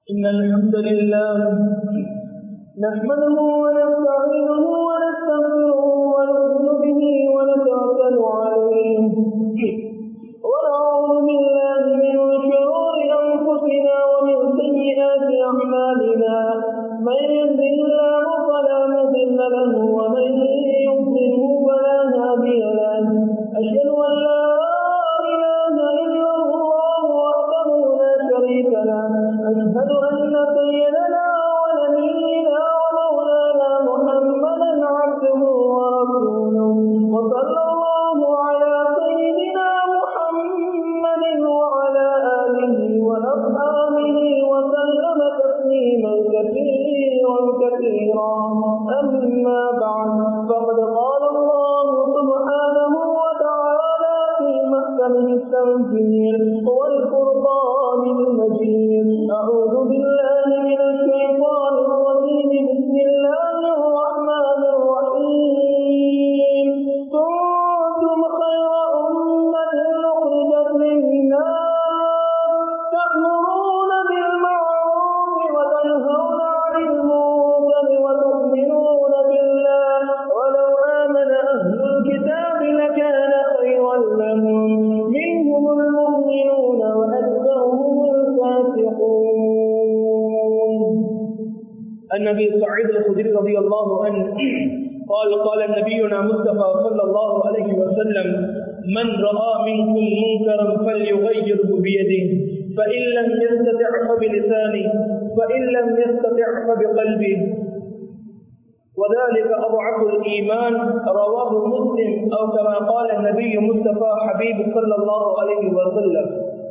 إن الحمد لله نحمده ونستعينه ونستغفره ونؤمن به ونتوكل عليه ونعوذ بالله من شرور أنفسنا ومن سيئات أعمالنا من يهده الله فلا مضل له ومن يضلله فلا هادي له أشهد أن لا إله إلا الله وحده لا شريك له أشهد أن سيدنا ونبينا ومولانا محمدا عبده ورسوله وصلى الله على سيدنا محمد وعلى آله وأصحابه وسلم تسليما كثيرا كثيرا أما بعد فقد قال الله سبحانه وتعالى في محكمه التنزيل والفرقان المجيد أعوذ بالله من الشيطان الرجيم بسم الله الرحمن الرحيم كنتم خير أمة أخرجت للناس تأمرون بالمعروف وتنهون عن المنكر وتؤمنون بالله ولو آمن أهل الكتاب لكان خيرا لهم منهم المؤمنون وأكثرهم الفاسقون النبي سعيد الخدري رضي الله عنه قال قال نبينا مصطفى صلى الله عليه وسلم من رأى منكم منكرا فليغيره بيده فإن لم يستطع فبلسانه فإن لم يستطع فبقلبه وذلك أضعف الإيمان رواه مسلم أو كما قال النبي مصطفى حبيب صلى الله عليه وسلم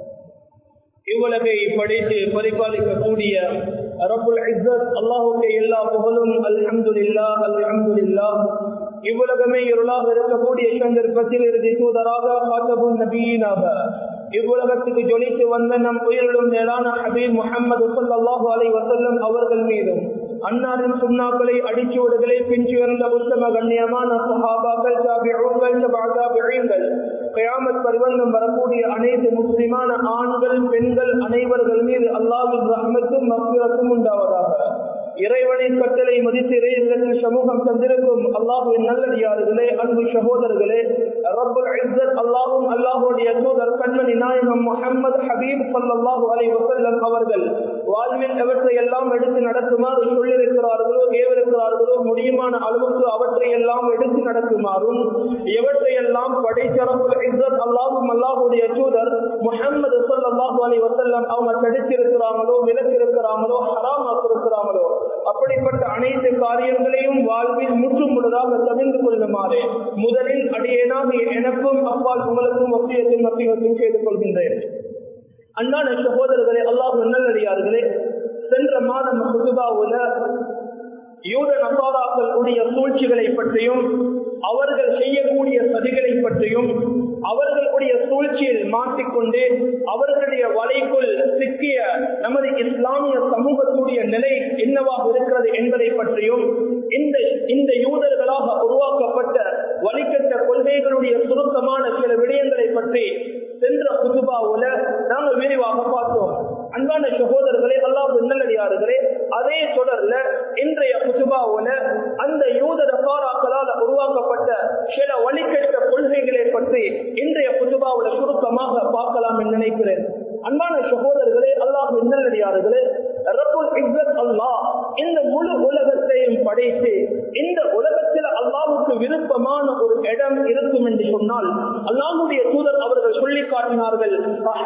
இவ்வுலகை படைத்து பரிபாலிக்கக்கூடிய ரபுல் இஸ்ஸத் அல்லாஹுடைய எல்லா புகழும் அல்ஹம்துலில்லா அல்ஹம்துலில்லா இவ்வுலகமே இருளாக இருக்கக்கூடிய சந்தர்ப்பத்தில் இறுதி தூதராக காத்தபுன் நபீனாக இவ்வுலகத்துக்கு ஜொலித்து வந்த நம் உயிரிலும் மேலான ஹபீப் முகமது சல்லாஹூ அலை வசல்லம் அவர்கள் மீதும் அன்னாரின் சுண்ணாக்களை அடிச்சுவடுகளை பிஞ்சு வந்த உத்தம கண்ணியமான சஹாபாக்கள் தாபிஊங்கள் தபாதாபிகள் கயாமத் பருவங்கம் வரக்கூடிய அனைத்து முஸ்லிமான ஆண்கள் பெண்கள் அனைவர்கள் மீது அல்லாவின் ரஹ்மத்தும் மக்பிரத்தும் உண்டாவதாக இறைவனை கட்டளை மதித்து இறைவனத்தில் சமூகம் தந்திருக்கும் அல்லாஹுவின் நல்லடியார்களே அன்பு சகோதரர்களே ரப்பல் இஸ்ஸத் அல்லாஹும் அல்லாஹுடைய தூதர் கண்மணி நாயகம் முஹம்மது ஹபீப் ஸல்லல்லாஹு அலைஹி வஸல்லம் அவர்கள் வாழ்வில் எவற்றை எல்லாம் எடுத்து நடத்துமாறு சொல்லியிருக்கிறார்களோ ஏவிருக்கிறார்களோ முடியுமான அளவுக்கு அவற்றை எல்லாம் எடுத்து நடத்துமாறும் எவற்றை எல்லாம் படைத்தரப்புல் இஸ்ஸத் அல்லாஹும் அல்லாஹுடைய தூதர் முஹம்மது ஸல்லல்லாஹு அலைஹி வஸல்லம் அவங்க தடுத்திருக்கிறாங்களோ விலக்கிருக்கிறாங்களோ ஹராமாக்கிருக்கிறாங்களோ அப்படிப்பட்ட அனைத்து காரியங்களையும் வாழ்வில் முற்று முழுதாக தவிர்த்து கொள்ளுமாறு முதலில் அடியேனாக எனக்கும் அப்பால் உங்களுக்கும் ஒப்பியத்தின் மத்தியத்தையும் செய்து கொள்கின்றேன் அன்பான சகோதரர்களே அல்லாஹ் நல்லடியார்களே சென்ற மாதம் புதுபாவுல யூத நசாராக்களுடைய சூழ்ச்சிகளை பற்றியும் அவர்கள் செய்யக்கூடிய சதிகளை பற்றியும் அவர்களுடைய சூழ்ச்சியில் மாட்டிக்கொண்டு அவர்களுடைய வலைக்குள் சிக்கிய நமது இஸ்லாமிய சமூகத்துடைய நிலை என்னவாக இருக்கிறது என்பதை பற்றியும் இந்த இந்த யூதர்களாக உருவாக்கப்பட்ட வழிகட்ட கொள்கைகளுடைய சுருக்கமான சில விடயங்களை பற்றி சென்ற புதுபாவுல நாங்கள் விரிவாக பார்த்தோம் அன்பான சகோதரர்களே அல்லாஹ் நல்லடியார்களே அதே தொடர்ல இன்றைய புதுபாவுல அந்த யூத ரசாராக்களால் உருவாக்கப்பட்ட சில வழிகட்ட கொள்கைகளை பற்றி இன்றைய புதுபாவுல சுருக்கமாக பார்க்கலாம் என்று நினைக்கிறேன் அன்பான சகோதரர்களே அல்லாஹ் நல்லடியார்களே ரபுல் இஸ்ஸத் அல்லாஹ் இந்த முழு உலகத்தையும் படைத்து இந்த உலகத்தில் அல்லாஹுக்கு விருப்பமான ஒரு இடம் இருக்கும் என்று சொன்னால் அல்லாஹுடைய தூதர் அவர்கள் சொல்லி காட்டினார்கள்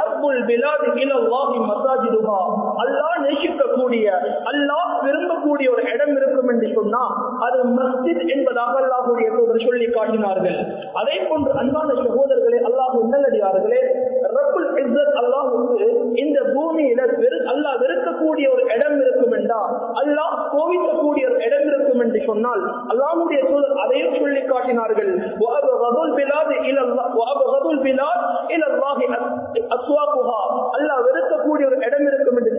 அல்லாஹ் நேசிக்கக்கூடிய அல்லாஹ் விரும்பக்கூடிய ஒரு இடம் இருக்கும் என்று சொன்னால் அது மஸ்ஜித் என்பதாக அல்லாஹுடைய தூதர் சொல்லி காட்டினார்கள் அதே போன்று அன்பான சகோதரர்களே அல்லாஹ் நல்லடியார்களே ரபுல் இஸ்ஸத் அல்லாஹுக்கு இந்த பூமியில அல்லாஹ் வெறுக்கக்கூடிய ஒரு இடம் இருக்கும் என்றால் அல்லாஹ் கோவிக்கக்கூடிய ஒரு இடம் இருக்கும் என்று சொன்னால் அல்லாஹுடைய தூதர் அதையும் சொல்லி காட்டினார்கள் அல்லாஹ் வெறுக்கக்கூடிய ஒரு இடம் இருக்கும் என்று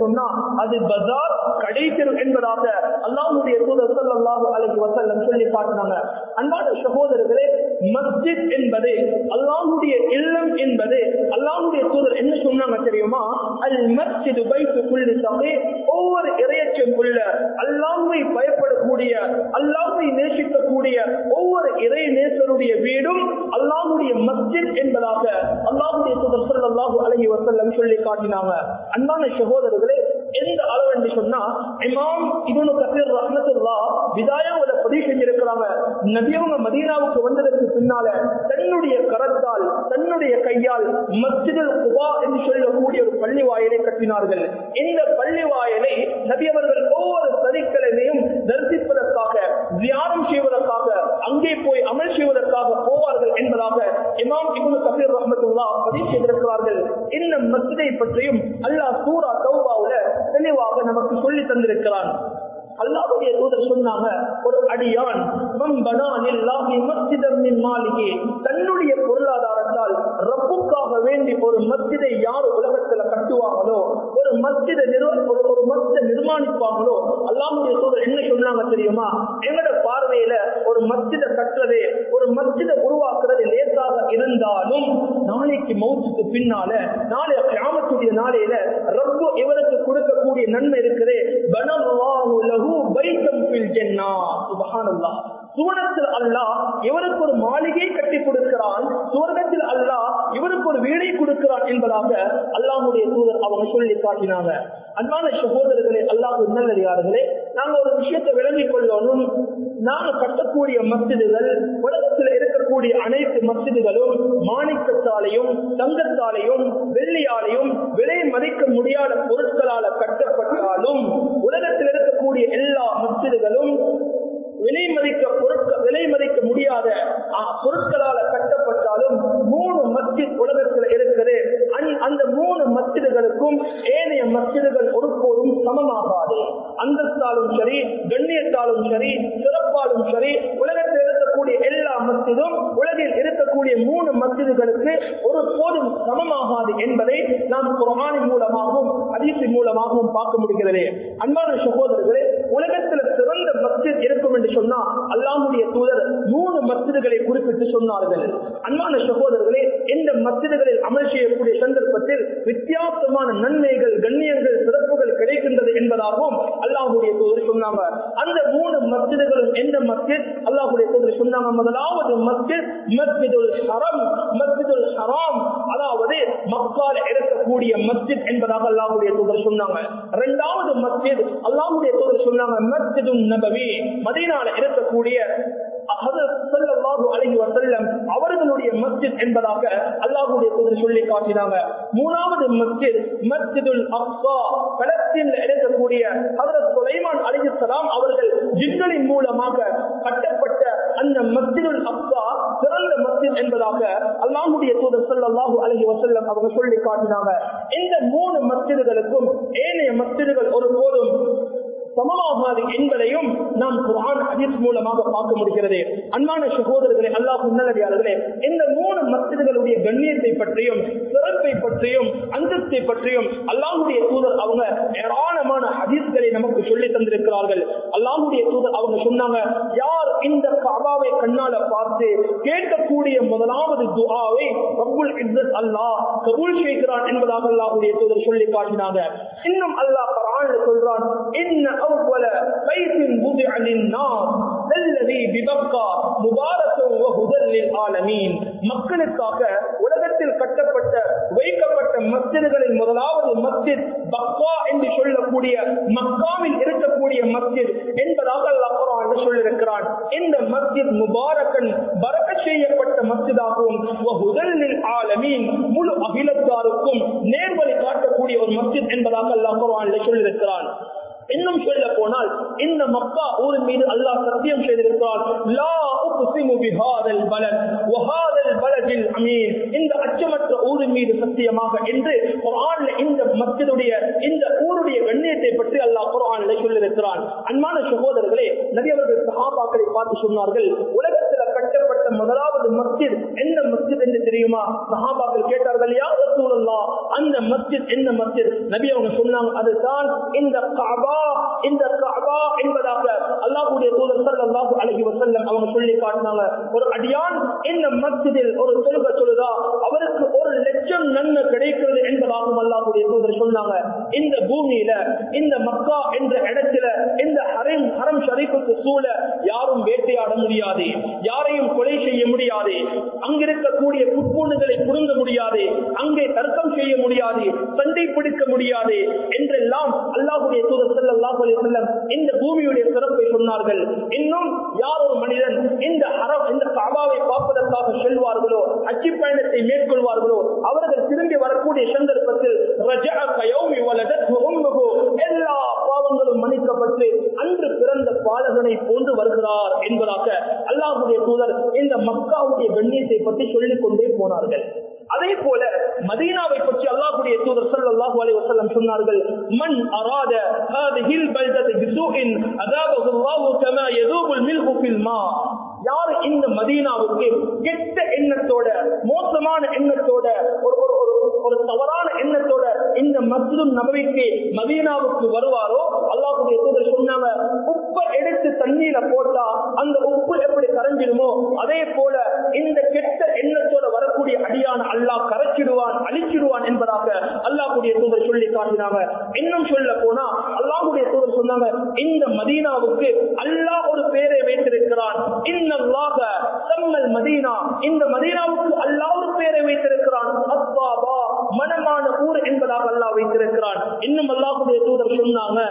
சொன்னா அது பஜார் கடை தெரு என்பதாக அல்லாஹ்வுடைய தூதர் ஸல்லல்லாஹு அலைஹி வஸல்லம் சொல்லி காட்டினாங்க அன்பான சகோதரர்களே மஸ்ஜித் என்பது அல்லாஹ்வுடைய இல்லம் என்பது அல்லாஹ்வுடைய தூதர் என்ன சொன்னாங்க தெரியுமா அல் மஸ்ஜிது பைத்து குல்லி சகே ஒவ்வொரு இறையச்சம் உள்ள அல்லாஹ்வை பயப்படக்கூடிய அல்லாஹ்வை நேசிக்கக்கூடிய ஒவ்வொரு இறை நேசருடைய வீடும் அல்லாஹ்வுடைய மஸ்ஜித் என்பதாக அல்லாஹ்வுடைய தூதர் ஸல்லல்லாஹு அலைஹி வஸல்லம் சொல்லி காட்டினாங்க அன்பான சகோதரர்களே எந்த அளவு என்று சொன்னா இமாம் இப்னு கசீர் ரஹ்மத்துல்லாஹ் விதாயாவுல பதிவு செஞ்சிருக்கிறாங்க நபியவங்க மதீனாவுக்கு வந்ததற்கு பின்னால தன்னுடைய கரத்தால் தன்னுடைய கையால் மஸ்ஜிதுல் குபா என்று சொல்லக்கூடிய ஒரு பள்ளி வாயிலை கட்டினார்கள் இந்த பள்ளி வாயிலை நபி அவர்கள் ஒவ்வொரு சனிக்கிழமையும் தரிசிப்பதற்காக தியானம் செய்வதற்காக அங்கே போய் அமல் செய்வதற்காக போவார்கள் என்பதாக இமாம் இப்னு கசீர் ரஹ்மத்துல்லாஹ் பதிவு செய்திருக்கிறார்கள் இந்த மஸ்ஜிதை பற்றியும் அல்லாஹ் சூரா தௌபாவுல தெளிவாக நமக்கு சொல்லி தந்திருக்கிறான் அல்லாஹ்வுடைய தூதர் சொன்னாங்க ஒரு அடியான் மம்பனானில்லாஹி மஸ்ஜிதம் மின் மாலிகி தன்னுடைய பொருளாதாரத்தால் ரப்புக்காக வேண்டி ஒரு மஸ்ஜிதை யார் உலகத்துல கட்டுவாங்களோ ஒரு மஸ்ஜிதை நிர்வ ஒரு ஒரு மஸ்ஜிதை நிர்மாணிப்பாங்களோ அல்லாஹ்வுடைய தூதர் என்ன சொன்னாங்க தெரியுமா எங்கட பார்வையில ஒரு மஸ்ஜிதை கட்டுறது ஒரு மஸ்ஜிதை உருவாக்குறது லேசாக இருந்தாலும் நாளைக்கு மௌத்துக்கு பின்னால நாளை கிராமத்துடைய நாளையில ரப்பு இவருக்கு கொடுக்கக்கூடிய நன்மை இருக்குது பனல்லாஹு லஹு பைத்தம் ஃபில் ஜன்னah சுப்ஹானல்லாஹ் சுவனத்தில் அல்லாஹ் இவருக்கு ஒரு மாளிகை கட்டி கொடுக்கிறான் சுவர்க்கத்தில் அல்லாஹ் இவருக்கு ஒரு வீடை கொடுக்கிறான் என்பதாக அல்லாஹுடைய தூதர் அவங்க சொல்லி காட்டினாங்க அன்பான சகோதரர்களே அல்லாஹ் நல்லடியார்களே நாங்க ஒரு விஷயத்தை விளங்கிக் கொள்ளணும் நாங்க கட்டக்கூடிய மஸ்ஜிதுகள் உலகத்தில் இருக்கக்கூடிய அனைத்து மஸ்ஜிதுகளும் மாணிக்கத்தாலையும் தங்கத்தாலையும் வெள்ளியாலையும் விலை மதிக்க முடியாத பொருட்களால கட்டப்பட்டாலும் உலகத்தில் இருக்கக்கூடிய எல்லா மஸ்ஜிதுகளும் விலை மதிக்க பொருட்கள் விலை மதிக்க முடியாத ஆ, பொருட்களால கட்டப்பட்டாலும் மூணு மஸ்ஜித் உலகத்தில் இருக்குது அந்த- அந்த மூணு மஸ்ஜிதுகளுக்கும் ஏனைய மஸ்ஜிதுகள் ஒருபோதும் சமமாகாது அந்தஸ்தாலும் சரி கண்ணியத்தாலும் சரி சிறப்பாலும் சரி உலகத்தில் இருக்கக்கூடிய எல்லா மஸ்ஜிதும் உலகில் இருக்கக்கூடிய மூணு மஸ்ஜிதுகளுக்கு ஒரு போதும் சமமாகாது என்பதை நாம் குரானின் மூலமாகவும் அதிசி மூலமாகவும் பார்க்க முடிகிறது அன்பான சகோதரர்களே உலகத்தில் சிறந்த மஸ்ஜித் இருக்கும் என்று சொன்னா அல்லாஹ்வுடைய தூதர் மூணு மஸ்ஜிதுகளை குறிப்பிட்டு சொன்னார்கள் அன்பான சகோதரர்களே இந்த மஸ்ஜிதுகளில் அமல் செய்யக்கூடிய சந்தர்ப்பத்தில் வித்தியாசமான நன்மைகள் கண்ணியங்கள் சிறப்புகள் கிடைக்கின்றது என்பதாகவும் அல்லாஹ்வுடைய தூதர் சொன்னாங்க அந்த மூணு மஸ்ஜிதுகளும் எந்த மஸ்ஜித் அல்லாஹ்வுடைய தூதர் சொன்னாங்க முதலாவது மஸ்ஜித் மஸ்ஜிதுல் ஹரம் மஸ்ஜிதுல் ஹராம் அதாவது மக்கால இருக்கக்கூடிய மஸ்ஜித் என்பதாக அல்லாஹ்வுடைய தூதர் சொன்னாங்க இரண்டாவது மஸ்ஜித் அல்லாஹ்வுடைய தூதர் சொன்னாங்க மஸ்ஜிதுன் நபவி மதீனால இருக்கக்கூடிய ஹஜரத் ஸல்லல்லாஹு அலைஹி வஸல்லம் அவர்களுடைய மஸ்ஜித் என்பதாக அல்லாஹ்வுடைய தூதர் சொல்லி காட்டினாங்க மூணாவது மஸ்ஜித் மஸ்ஜிதுல் அக்ஸா பலஸ்தீன்ல இருக்கக்கூடிய ஹஜரத் சுலைமான் அலைஹிஸ்ஸலாம் அவர்கள் ஜின்களின் மூலமாக கட்டப்பட்ட அந்த மஸ்ஜிதுல் அக்ஸா சிறந்த மஸ்ஜித் என்பதாக அல்லாஹ்வுடைய தூதர் ஸல்லல்லாஹு அலைஹி வஸல்லம் அவங்க சொல்லி காட்டினாங்க இந்த மூணு மஸ்ஜிதுகளுக்கும் ஏனைய மஸ்ஜிதுகள் ஒருபோதும் சமமாகாது என்பதையும் நாம் குர்ஆன் ஹதீஸ் மூலமாக பார்க்க முடிகிறது அன்பான சகோதரர்களே அல்லாஹ் நல்லடியார்களே இந்த மூணு மஸ்ஜிதுகளுடைய கண்ணியத்தை பற்றியும் சிறப்பை பற்றியும் அந்தஸ்தை பற்றியும் அல்லாஹ்வுடைய தூதர் அவங்க ஏராளமான ஹதீஸ்களை நமக்கு சொல்லி தந்திருக்கிறார்கள் அல்லாஹ்வுடைய தூதர் அவங்க சொன்னாங்க யார் இந்த கபாவை கண்ணால பார்த்து கேட்கக்கூடிய முதலாவது துஆவை ரப்புல் இஸ்ஸத் அல்லாஹ் கபூல் செய்கிறான் என்பதாக அல்லாஹ்வுடைய தூதர் சொல்லி காட்டினாங்க இன்னும் அல்லாஹ் குர்ஆன்ல சொல்றான் இன்ன அவ்வல பைத்தின் وضع للناس الذي ببقى مبارك وهدى للعالمين மக்களுக்காக உலகத்தில் கட்டப்பட்ட வைக்கப்பட்ட மஸ்ஜிதுகளில் முதலாவது மஸ்ஜித் பக்வா என்று சொல்லக்கூடிய மக்காவில் இருக்கக்கூடிய மஸ்ஜித் என்பதாக அல்லாஹ் குர்ஆனில் சொல்லியிருக்கிறான் இந்த மஸ்ஜித் முபாரக்கன் பரக்க செய்யப்பட்ட மஸ்ஜிதாகவும் வஹுதல் லில் ஆலமீன் முழு அகிலத்தாருக்கும் நேர்வழி காட்டக்கூடிய ஒரு மஸ்ஜித் என்பதாக அல்லாஹ் குர்ஆனில் சொல்லியிருக்கிறான் இன்னும் சொல்ல போனால் இந்த மக்கா ஊரின் மீது அல்லாஹ் சத்தியம் செய்திருக்கிறார் லா உக்ஸிமு பிஹாதல் பலத் வஹாதல் பலதில் அமீன் இந்த அச்சமற்ற ஊரின் மீது சத்தியமாக என்று குர்ஆன்ல இந்த மஸ்ஜிதுடைய இந்த ஊருடைய கண்ணியத்தை பற்றி அல்லாஹ் குர்ஆன்ல சொல்லியிருக்கிறான் அன்பான சகோதரர்களே நபி அவர்கள் சஹாபாக்களை பார்த்து சொன்னார்கள் உலகத்தில் கட்டப்பட்ட முதலாவது மஸ்ஜித் எந்த மஸ்ஜித் என்று தெரியுமா சஹாபாக்கள் கேட்டார்கள் யா ரசூலல்லாஹ் அந்த மஸ்ஜித் என்ன மஸ்ஜித் நபி அவங்க சொன்னாங்க அதுதான் இந்த கஅபா இந்த கஅபா என்பதாக அல்லாஹ்வுடைய தூதர் ஸல்லல்லாஹு அலைஹி வஸல்லம் அவங்க சொல்லி காட்டினாங்க ஒரு அடியான் இந்த மஸ்ஜிதில் ஒரு தொழுகை தொழுதா அவருக்கு ஒரு லட்சம் நன்மை கிடைக்கிறது என்பதாகவும் அல்லாஹ்வுடைய தூதர் சொன்னாங்க இந்த பூமியில இந்த மக்கா என்ற இடத்துல இந்த ஹரம் ஹரம் ஷரீஃபுக்கு சூழ யாரும் வேட்டையாட முடியாது யாரையும் கொலை செய்ய முடியாது அங்கிருக்கக்கூடிய புட்பூண்டுகளை புடுங்க முடியாது அங்கே தர்க்கம் செய்ய முடியாது சண்டை பிடிக்க முடியாது என்றெல்லாம் அல்லாஹுடைய தூதர் ஸல்லல்லாஹு அலைஹி வஸல்லம் இந்த பூமியுடைய சிறப்பை சொன்னார்கள் இன்னும் யார் ஒரு மனிதன் இந்த ஹரம் இந்த காபாவை பார்ப்பதற்காக செல்வார்களோ அச்சி பயணத்தை மேற்கொள்வார்களோ அவர்கள் திரும்பி வரக்கூடிய சந்தர்ப்பத்தில் ரஜஅ கயௌமி வலதத் உம்முஹு எல்லா பாவங்களும் மன்னிக்கப்பட்டு அன்று பிறந்த பாலகனை போன்று வருகிறார் என்பதாக அல்லாஹுடைய தூதர் இந்த மக்காவுடைய கண்ணியத்தை பற்றி சொல்லிக் கொண்டே போனார்கள் அதே போல மதீனாவை பற்றி அல்லாஹுடைய தூதர் ஸல்லல்லாஹு அலைஹி வஸல்லம் சொன்னார்கள் மன் அராத ஹாதிஹில் பல்தத் பிசூஇன் அதாபஹு அல்லாஹு கமா யதூபுல் மில்ஹு ஃபில் மா யார் இந்த மதீனாவுக்கு கெட்ட எண்ணத்தோட மோசமான எண்ணத்தோட ஒரு ஒரு ஒரு ஒரு தவறான எண்ணத்தோட இந்த மஸ்ஜிதும் நபவிக்கு மதீனாவுக்கு வருவாரோ அல்லாஹுடைய தூதர் சொன்னாங்க உப்பை எடுத்து தண்ணீர போட்டா அந்த உப்பு எப்படி கரைஞ்சிடுமோ அதே போல இந்த கெட்ட எண்ணத்தோட வரக்கூடிய அடியான அல்லாஹ் கரைச்சிடுவான் அழிச்சிடுவான் என்பதாக அல்லாஹுடைய தூதர் சொல்லி காட்டினாங்க இன்னும் சொல்ல போனா அல்லாஹுடைய தூதர் சொன்னாங்க இந்த மதீனாவுக்கு அல்லாஹ் ஒரு பேரை வைத்திருக்கிறான் இன்னல்லாக சம்மல் மதீனா இந்த மதீனாவுக்கு அல்லாஹ் ஒரு பேரை வைத்திருக்கிறான் அப்பாபா மனமான ஊர் என்பதாக அல்லாஹ் வைத்திருக்கிறான் இன்னும் அல்லாஹுடைய தூதர் சொன்னாங்க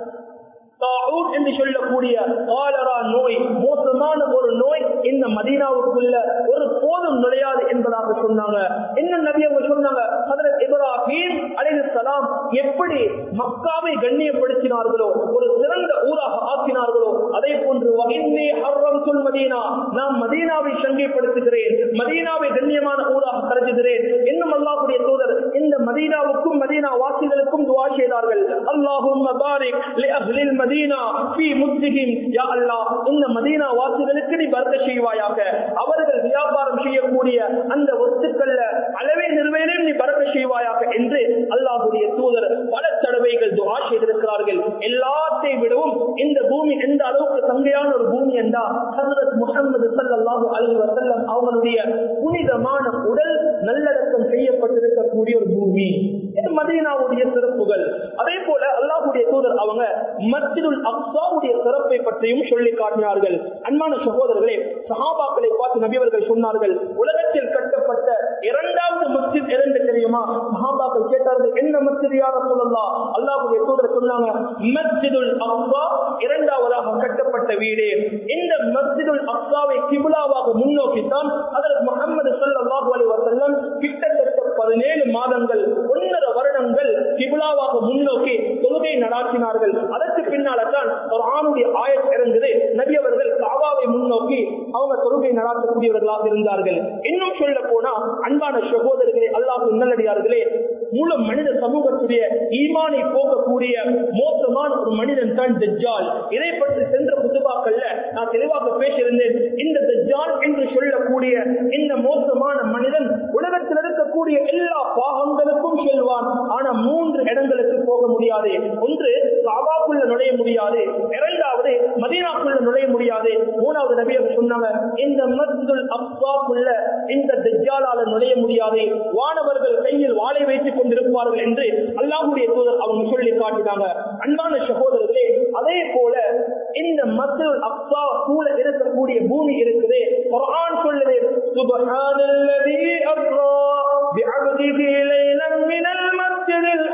தாவூத் என்று சொல்லக்கூடிய காலரா நோய் மோசமான ஒரு நோய் இந்த மதீனாவுக்குள்ள ஒரு போதும் நுழையாது என்பதாக சொன்னாங்க இன்னும் நபி அவங்க சொன்னாங்க ஹதரத் இப்ராஹிம் அலைஹிஸ்ஸலாம் எப்படி மக்காவை கண்ணியப்படுத்தினார்களோ ஒரு சிறந்த ஊராக ஆக்கினார்களோ அதே போன்று வகின்னே ஹர்ரம் சொல் மதீனா நான் மதீனாவை சங்கைப்படுத்துகிறேன் மதீனாவை கண்ணியமான ஊராக கருதுகிறேன் இன்னும் அல்லாஹ்வுடைய தூதர் இந்த மதீனாவுக்கும் மதீனா வாசிகளுக்கும் துவா செய்தார்கள் அல்லாஹும் பாரிக் லி அஹ்லில் மதீனா ஃபீ முஸ்லிஹிம் யா அல்லாஹ் இந்த மதீனா வாசிகளுக்கு நீ பரக்கத் செய்வாயாக அவர்கள் வியாபாரம் செய்யக்கூடிய அந்த வஸ்துக்கள்ல அளவே நிறுவனம் நீ பரக்கத் செய்வாயாக என்று அல்லாஹ்வுடைய தூதர் பல தடவைகள் துஆ செய்திருக்கிறார்கள் எல்லாத்தை விடவும் இந்த பூமி எந்த அளவுக்கு சங்கையான ஒரு பூமி என்றா ஹஜ்ரத் முஹம்மது ஸல்லல்லாஹு அலைஹி வஸல்லம் அவங்களுடைய புனிதமான உடல் நல்லடக்கம் செய்யப்பட்டிருக்கக்கூடிய ஒரு பூமி இது மதீனாவுடைய சிறப்புகள் அதே போல அல்லாஹ்வுடைய தூதர் அவங்க மஸ்ஜிதுல் அக்ஸாவுடைய சிறப்பை பற்றியும் சொல்லி காட்டினார்கள் அன்பான சகோதரர்களே சஹாபாக்களை பார்த்து நபி அவர்கள் சொன்னார்கள் உலகத்தில் கட்டப்பட்ட இரண்டாவது மஸ்ஜித் எதென்று தெரியுமா சஹாபாக்கள் கேட்டார்கள் என்ன மஸ்ஜித் யார சொல்லலாம் அல்லாஹ்வுடைய தூதர் சொன்னாங்க மஸ்ஜிதுல் அக்ஸா இரண்டாவதாக கட்டப்பட்ட வீடு இந்த மஸ்ஜிதுல் அக்ஸாவை கிபிலாவாக முன்னோக்கித்தான் அதற்கு முகமது ஸல்லல்லாஹு அலைஹி வஸல்லம் கிட்டத்தட்ட பதினேழு மாதங்கள் ஒன்றரை வருடங்கள் கிபிலாவாக முன்னோக்கி தொழுகை நடாத்தினார்கள் அதற்கு பின்னால தான் ஒரு ஆணுடைய ஆயத் இறங்குது நபி அவர்கள் காவாவை முன்னோக்கி அவங்க தொழுகை நடாத்தக்கூடியவர்களாக இருந்தார்கள் இன்னும் சொல்ல போனா அன்பான சகோதரர்களே அல்லாஹ் நல்லடியார்களே முழு மனித சமூகத்துடைய ஈமானை போகக்கூடிய மோசமான ஒரு மனிதன் தான் தஜ்ஜால் இதை பற்றி சென்ற புதுபாக்கள்ல நான் தெளிவாக பேசியிருந்தேன் இந்த தஜ்ஜால் என்று சொல்லக்கூடிய இந்த மோசமான மனிதன் உலகத்தில் இருக்கக்கூடிய எல்லா பாகங்களுக்கும் செல்வான் ஆனா மூன்று இடங்களுக்கு போக முடியாது ஒன்று காபாக்குள்ள நுழைய முடியாது இரண்டாவது மதீனாக்குள்ள நுழைய முடியாது மூணாவது நபி அவர் சொன்னாங்க இந்த மஸ்துல் அப்சாக்குள்ள இந்த தஜ்ஜாலால நுழைய முடியாது வானவர்கள் கையில் வாளை வைத்துக் கொண்டிருப்பார்கள் என்று அல்லாஹுடைய தூதர் அவங்க சொல்லி காட்டினாங்க அன்பான சகோதரர்களே அதே போல இந்த மஸ்துல் அப்சா சூழ இருக்கக்கூடிய பூமி இருக்குது குர்ஆன் சொல்லுது சுப்ஹானல்லதி அஸ்ரா பிஅப்திஹி லைலன் மினல் மஸ்ஜிதில்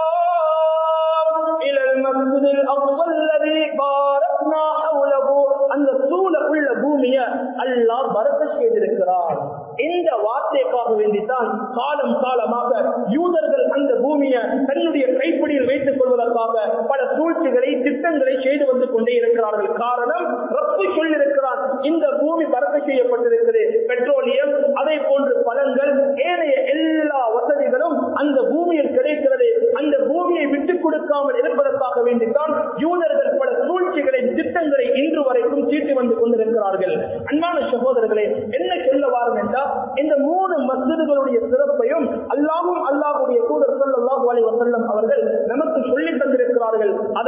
ஹராம் இலல் மஸ்ஜிதில் அக்ஸா அல்லதி பாரக்னா ஹவுலஹு அந்த சூழ உள்ள பூமிய அல்லாஹ் பரக்கத் செய்திருக்கிறார் இந்த வார்த்தைக்காக வேண்டித்தான் காலம் காலமாக யூதர்கள் அந்த பூமியை தன்னுடைய கைப்பிடியில் வைத்துக் கொள்வதற்காக பல சூழ்ச்சிகளை திட்டங்களை செய்து வந்து கொண்டே இருக்கிறார்கள் காரணம் ரப்பு சொல்லியிருக்கிறார் இந்த பூமி பரக்க செய்யப்பட்டிருக்கிறது பெட்ரோலியம் அதே போன்று பழங்கள் ஏனைய எல்லா வசதிகளும் அந்த பூமியில் கிடைக்கிறது அந்த பூமியை விட்டுக் கொடுக்காமல் இருப்பதற்காக வேண்டித்தான் யூதர்கள் பல சூழ்ச்சிகளை திட்டங்களை இன்று வரைக்கும் தீட்டி வந்து கொண்டிருக்கிறார்கள் அன்பான சகோதரர்களே என்ன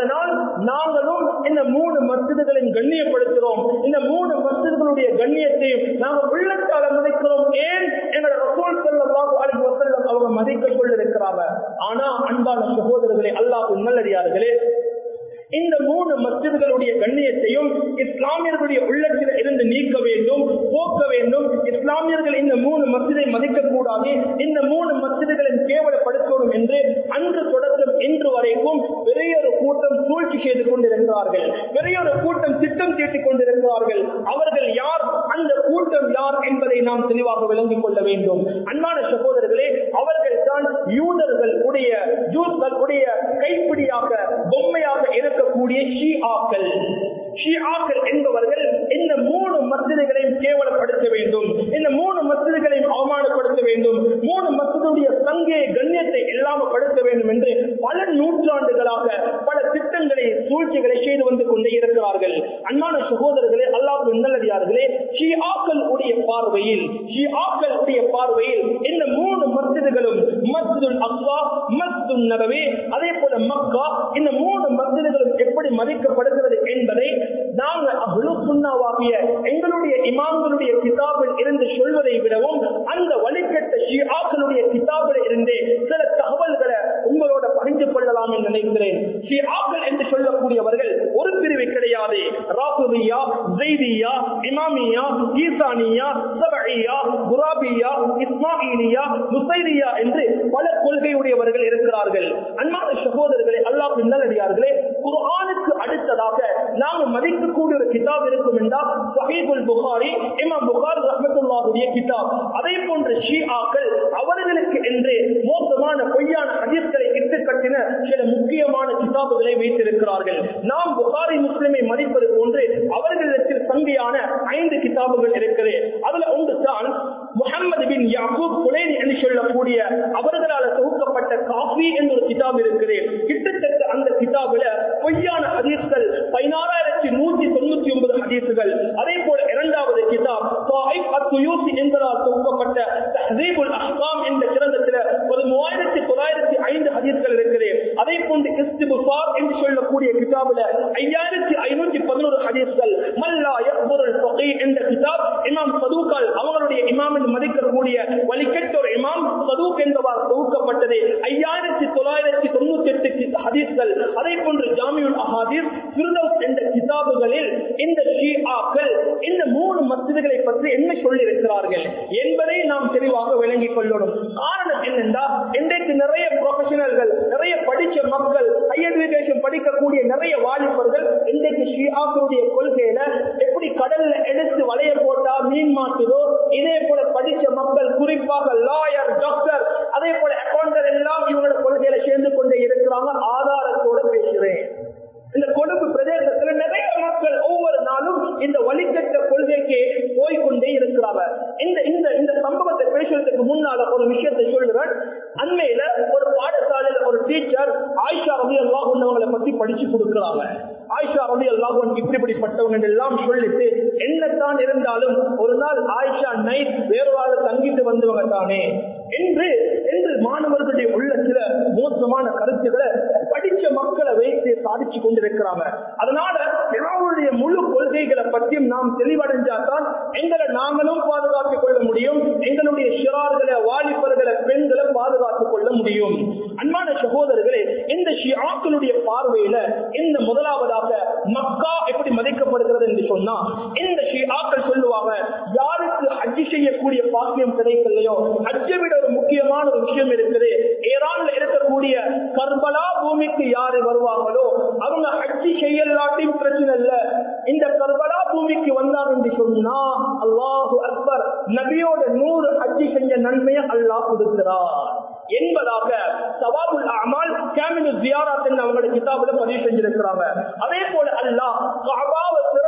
அதனால் நாங்களும் இந்த மூணு மசிதுகளையும் கண்ணியப்படுத்துகிறோம் இந்த மூணு மசிதுகளுடைய கண்ணியத்தையும் நாங்கள் உள்ளத்தால மதிக்கிறோம் ஏன் எங்களோட ரசூல் ஸல்லல்லாஹு அலைஹி வஸல்லம் அவங்க மதிக்க கொண்டிருக்கிறாங்க ஆனா அன்பான சகோதரர்களே அல்லாஹ் நல்லடியார்களே இந்த மூணு மஸ்ஜிதுகளுடைய கண்ணியத்தையும் இஸ்லாமியர்களுடைய உள்ளத்தில் இருந்து நீக்க வேண்டும் போக்க வேண்டும் இஸ்லாமியர்கள் இந்த மூணு மஸ்ஜிதை மதிக்க கூடாது இந்த மூணு மஸ்ஜிதுகளின் கேவலப்படுத்தணும் என்று அன்று தொடக்கம் இன்று வரைக்கும் பெரிய ஒரு கூட்டம் சூழ்ச்சி செய்து கொண்டிருக்கிறார்கள் பெரிய ஒரு கூட்டம் திட்டம் தீட்டிக் கொண்டிருக்கிறார்கள் அவர்கள் யார் அந்த கூட்டம் யார் என்பதை நாம் தெளிவாக விளங்கிக் கொள்ள வேண்டும் அன்பான சகோதரர்களே அவர்கள் தான் யூதர்கள் உடைய ஜூஸ்கள் உடைய கைப்பிடியாக பொம்மையாக இருக்கக்கூடிய ஷீஆக்கள் ஷீஆக்கள் என்பவர்கள் இந்த மூணு மசிதிகளையும் கேவலப்படுத்த வேண்டும் இந்த மூணு மசிதிகளையும் அவமானப்படுத்த வேண்டும் மூணு மசிதுடைய சங்கே கண்ணியத்தை இல்லாமப்படுத்த வேண்டும் என்று பல நூற்றாண்டுகளாக பல திட்டங்களை சூழ்ச்சிகளை செய்து வந்து கொண்டே இருக்கிறார்கள் அன்பான சகோதரர்களே அல்லாஹ் நல்லடியார்களே ஷீஆக்கள் உடைய பார்வையில் ஷீஆக்கள் உடைய பார்வையில் இந்த மூணு மஸ்ஜிதுகளும் மஸ்ஜிதுல் அக்ஸா மஸ்ஜிதுல் நபவி அதே போல மக்கா இந்த மூணு மஸ்ஜிதுகளும் எப்படி மதிக்கப்படுகிறது என்பதை நாங்கள் அவ்வளவு சுண்ணாவாகிய எங்களுடைய இமாம்களுடைய கிதாபில் இருந்து சொல்வதை விடவும் அந்த வழிகட்ட ஷியாக்களுடைய கிதாபில் இருந்தே சில தகவல்களை உங்களோட பகிர்ந்து கொள்ளலாம் என்று நினைக்கிறேன் ஷியாக்கள் என்று சொல்லக்கூடியவர்கள் ஒரு பிரிவு கிடையாது ராகுவியா ஜெய்தியா இமாமியா ஈசானியா சபையா குராபியா இஸ்மாயிலியா முசைரியா என்று பல கொள்கையுடையவர்கள் இருக்கிறார்கள் அன்பான சகோதரர்களே அல்லாஹ் நல்லடியார்களே குர்ஆனுக்கு அடுத்ததாக நாங்கள் மதிக்கக்கூடிய ஒரு கிதாப் இருக்கும் என்றால் சஹீபுல் புகாரி இமாம் புகார் ரஹ்மத்துல்லாஹுடைய கிதாப் அதே போன்ற ஷீஆக்கள் அவர்களுக்கு என்று மோசமான பொய்யான ஹதீஸ்களை இட்டு கட்டின சில முக்கியமான கிதாபுகளை வைத்திருக்கிறார்கள் நாம் புகாரி முஸ்லிமை மதிப்பது போன்று அவர்களிடத்தில் சங்கியான ஐந்து கிதாபுகள் இருக்கிறது அதுல ஒன்று தான் முகமது பின் யாக்கூப் குலேனி என்று சொல்லக்கூடிய அவர்களால் தொகுக்கப்பட்ட காஃபி என்ற ஒரு கிதாப் இருக்குது கிட்டத்தட்ட அந்த கிதாபுல பொய்யான ஹதீஸ்கள் பதினாறாயிரத்தி நூத்தி தொண்ணூத்தி ஒன்பது ஹதீசுகள் அதே போல இரண்டாவது கிதாப் சாஹிப் அத்துயூசி என்பதால் தொகுக்கப்பட்ட தஹதீபுல் அஹ்காம் என்ற கிரந்தத்தில் ஒரு மூவாயிரத்தி தொள்ளாயிரத்தி ஐந்து ஹதீஸ்கள் இருக்குது அதே போன்று இஸ்திபுசார் என்று சொல்லக்கூடிய கிதாபுல ஐயாயிரத்தி ஐநூத்தி பதினோரு ஹதீஸ்கள் மல்லா யக்புருல் ஃபகீ என்ற கிதாப் இமாம் சதூக்கால் அவங்களுடைய இமாம் என்று மதிக்கக்கூடிய வழிகெட்ட ஒரு இமாம் சதூக் என்பவால் தொகுக்கப்பட்டது ஐயாயிரத்தி தொள்ளாயிரத்தி தொண்ணூத்தி எட்டு ஹதீஸ்கள் அதே போன்று ஜாமியுல் அஹாதீஸ் ஃபிர்தௌஸ் என்ற கிதாபுகளில் இந்த ஷீஆக்கள் இந்த மூணு மஸ்ஜிதுகளை பற்றி என்ன சொல்லி இருக்கிறார்கள் என்பதை நாம் தெளிவாக விளங்கிக் கொள்ளணும் காரணம் என்னென்றா இன்றைக்கு நிறைய ப்ரொஃபஷனல்கள் நிறைய படிச்ச மக்கள் ஹை எஜுகேஷன் படிக்கக்கூடிய நிறைய வாலிபர்கள் இன்றைக்கு ஷியாக்களுடைய கொள்கையில எப்படி கடல்ல எடுத்து வலைய போட்டா மீன் மாட்டுதோ இதே போல படிச்ச மக்கள் குறிப்பாக லாயர் டாக்டர் அதே போல அக்கௌண்டர் எல்லாம் இவங்களோட கொள்கையில சேர்ந்து கொண்டே இருக்கிறாங்க ஆதாரத்தோட பேசுறேன் இந்த கொழும்பு பிரதேசத்துல நிறைய மக்கள் ஒவ்வொரு நாளும் இந்த வழிகட்ட கொள்கைக்கு போய்கொண்டே இருக்கிறாங்க இந்த இந்த இந்த சம்பவத்தை பேசுறதுக்கு முன்னால ஒரு விஷயத்தை சொல்லுறேன் அண்மையில ஒரு பாடசாலையில ஒரு டீச்சர் ஆயிஷா ரவி அல்லாஹ் அவங்களை பத்தி படிச்சு கொடுக்குறாங்க ஆயிஷா ரவி அல்லாஹ் இப்படிப்பட்டவங்க எல்லாம் சொல்லிட்டு என்னத்தான் இருந்தாலும் ஒரு நாள் ஆயிஷா நைட் வேறொரு தங்கிட்டு வந்தவங்க தானே என்று என்று மாணவர்களுடைய உள்ளத்துல மோசமான கருத்துக்களை படிச்ச மக்களை வைத்து சாதிச்சு கொண்டிருக்கிறாங்க அதனால பிறவுடைய முழு கொள்கைகளை பற்றியும் நாம் தெளிவடைஞ்சாதான் எங்களை நாங்களும் பாதுகாத்துக் கொள்ள முடியும் எங்களுடைய சிறார்களை வாலிபர்களை பெண்களை பாதுகாத்துக் கொள்ள முடியும் அன்பான சகோதரர்களே இந்த ஷியாக்களுடைய பார்வையில இந்த முதலாவதாக மக்கா எப்படி மதிக்கப்படுகிறது என்று சொன்னா இந்த ஷியாக்கள் சொல்லுவாங்க யாருக்கு ஹஜ்ஜி செய்யக்கூடிய பாக்கியம் கிடைக்கலையோ ஹஜ்ஜை விட ஒரு முக்கியமான ஒரு விஷயம் இருக்குது ஈரான்ல இருக்கக்கூடிய கர்பலா பூமிக்கு யாரு வருவாங்களோ அவங்க ஹஜ்ஜி செய்யலாட்டியும் பிரச்சனை இல்ல இந்த கர்பலா பூமிக்கு வந்தாங்க என்று சொன்னா அல்லாஹு அக்பர் நபியோட நூறு ஹஜ்ஜி செஞ்ச நன்மையை அல்லாஹ் கொடுக்கிறார் என்பதாக சவாபுல் அமால் கேமினு ஜியாராத் அவங்களோட கிதாபுல பதிவு செஞ்சிருக்கிறாங்க அதே போல அல்லாஹ் கஅபாவை சிறந்த பூமி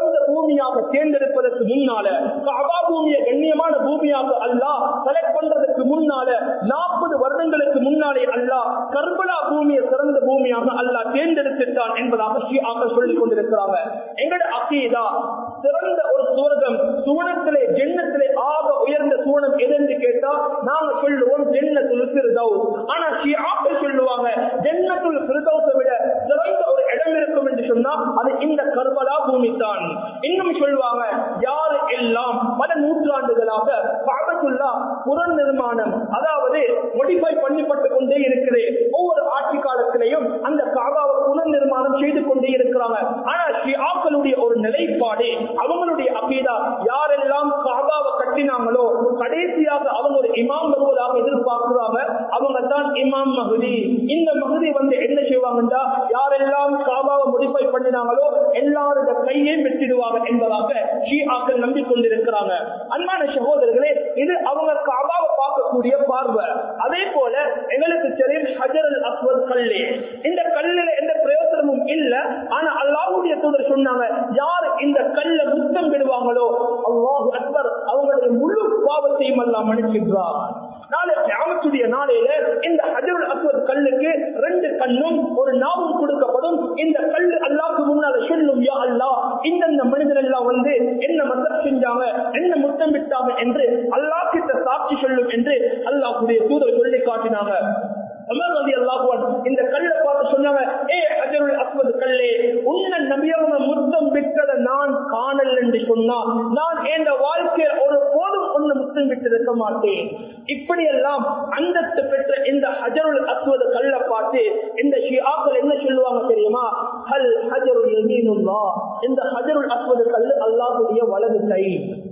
பூமியாக தேர்ந்தெடுப்பதற்கு முன்னால காபா பூமியை கண்ணியமான பூமியாக அல்லாஹ் செலக்ட் பண்றதுக்கு முன்னால நாற்பது வருடங்களுக்கு முன்னாலே அல்லாஹ் கர்பலா பூமியை சிறந்த பூமியாக அல்லாஹ் தேர்ந்தெடுத்துட்டான் என்பதாக ஷியாக்கள் சொல்லிக் கொண்டிருக்கிறாங்க எங்கட அக்கீதா சிறந்த ஒரு சுவர்க்கம் சுவனத்திலே ஜென்னத்திலே ஆக உயர்ந்த சுவனம் எது என்று கேட்டா நாங்க சொல்லுவோம் ஜென்னத்துல் பிரதௌஸ் ஆனா ஷியாக்கள் சொல்லுவாங்க ஜென்னத்துல் பிரதௌஸை விட சிறந்த ஒரு இடம் இருக்கும் என்று சொன்னா அது இந்த கர்பலா பூமி தான் இன்னும் சொல்லுவாங்க யாரு எல்லாம் பல நூற்றாண்டுகளாக காபத்துல்லா புறன் நிர்மாணம் அதாவது மொடிஃபை பண்ணப்பட்டு கொண்டே இருக்கிறது ஒவ்வொரு ஆட்சி காலத்திலையும் அந்த காபாவை புனர் நிர்மாணம் செய்து கொண்டே இருக்கிறாங்க ஆனா ஷியாக்களுடைய ஒரு நிலைப்பாடு அவங்களுடைய அபீதா யாரெல்லாம் காபாவை கட்டினாங்களோ கடைசியாக அவங்க ஒரு இமாம் வருவதாக எதிர்பார்க்கிறாங்க அவங்க தான் இமாம் மகுதி இந்த மகுதி வந்து என்ன செய்வாங்கன்னா யாரெல்லாம் காபாவை மொடிஃபை பண்ணினாங்களோ எல்லாரோட கையை வெட்டிடுவாங்க என்பதாக ஷியாக்கள் நம்பிக்கொண்டிருக்கிறாங்க அன்பான சகோதரர்களே இது அவங்க காபாவை பார்க்கக்கூடிய பார்வை அதே போல எங்களுக்கு தெரியும் ஹஜர் அல் அஸ்வத் கல்லு இந்த கல்லுல எந்த பிரயோசனமும் இல்ல ஆனா அல்லாஹ்வுடைய தூதர் சொன்னாங்க யார் இந்த கல்ல முத்தம் விடுவாங்களோ அல்லாஹ் அக்பர் அவங்களுடைய முழு பாவத்தையும் எல்லாம் மன்னிக்கின்றார் நாளை கியாமத்துடைய நாளையில இந்த ஹஜருல் அஸ்வத் கல்லுக்கு ரெண்டு கண்ணும் ஒரு நாவும் கொடுக்கப்படும் இந்த கல்லு அல்லாஹ்க்கு முன்னால சொல்லும் யா அல்லாஹ் இந்தந்த மனிதர் எல்லாம் வந்து என்ன மதம் செஞ்சாங்க என்ன முத்தம் விட்டாங்க என்று அல்லாஹ் கிட்ட சாட்சி சொல்லும் என்று அல்லாஹ்வுடைய தூதர் சொல்லி காட்டினாங்க உமர் ரலியல்லாஹு அன்ஹு இந்த கல்லை பார்த்து சொன்னாங்க ஏ ஹஜருல் அஸ்வத் கல்லே உன்ன நபியவங்க முத்தம் விட்டதை நான் காணல் என்று சொன்னா நான் என் வாழ்க்கையில் ஒரு போதும் ஒன்னு முத்தம் விட்டிருக்க மாட்டேன் இப்படியெல்லாம் அந்தஸ்து பெற்ற இந்த ஹஜருல் அஸ்வத் கல்லை பார்த்து இந்த ஷியாக்கள் என்ன சொல்லுவாங்க தெரியுமா ஹல் ஹஜருல் யமீனுல்லா இந்த ஹஜருல் அஸ்வத் கல் அல்லாஹ்வுடைய வலது கை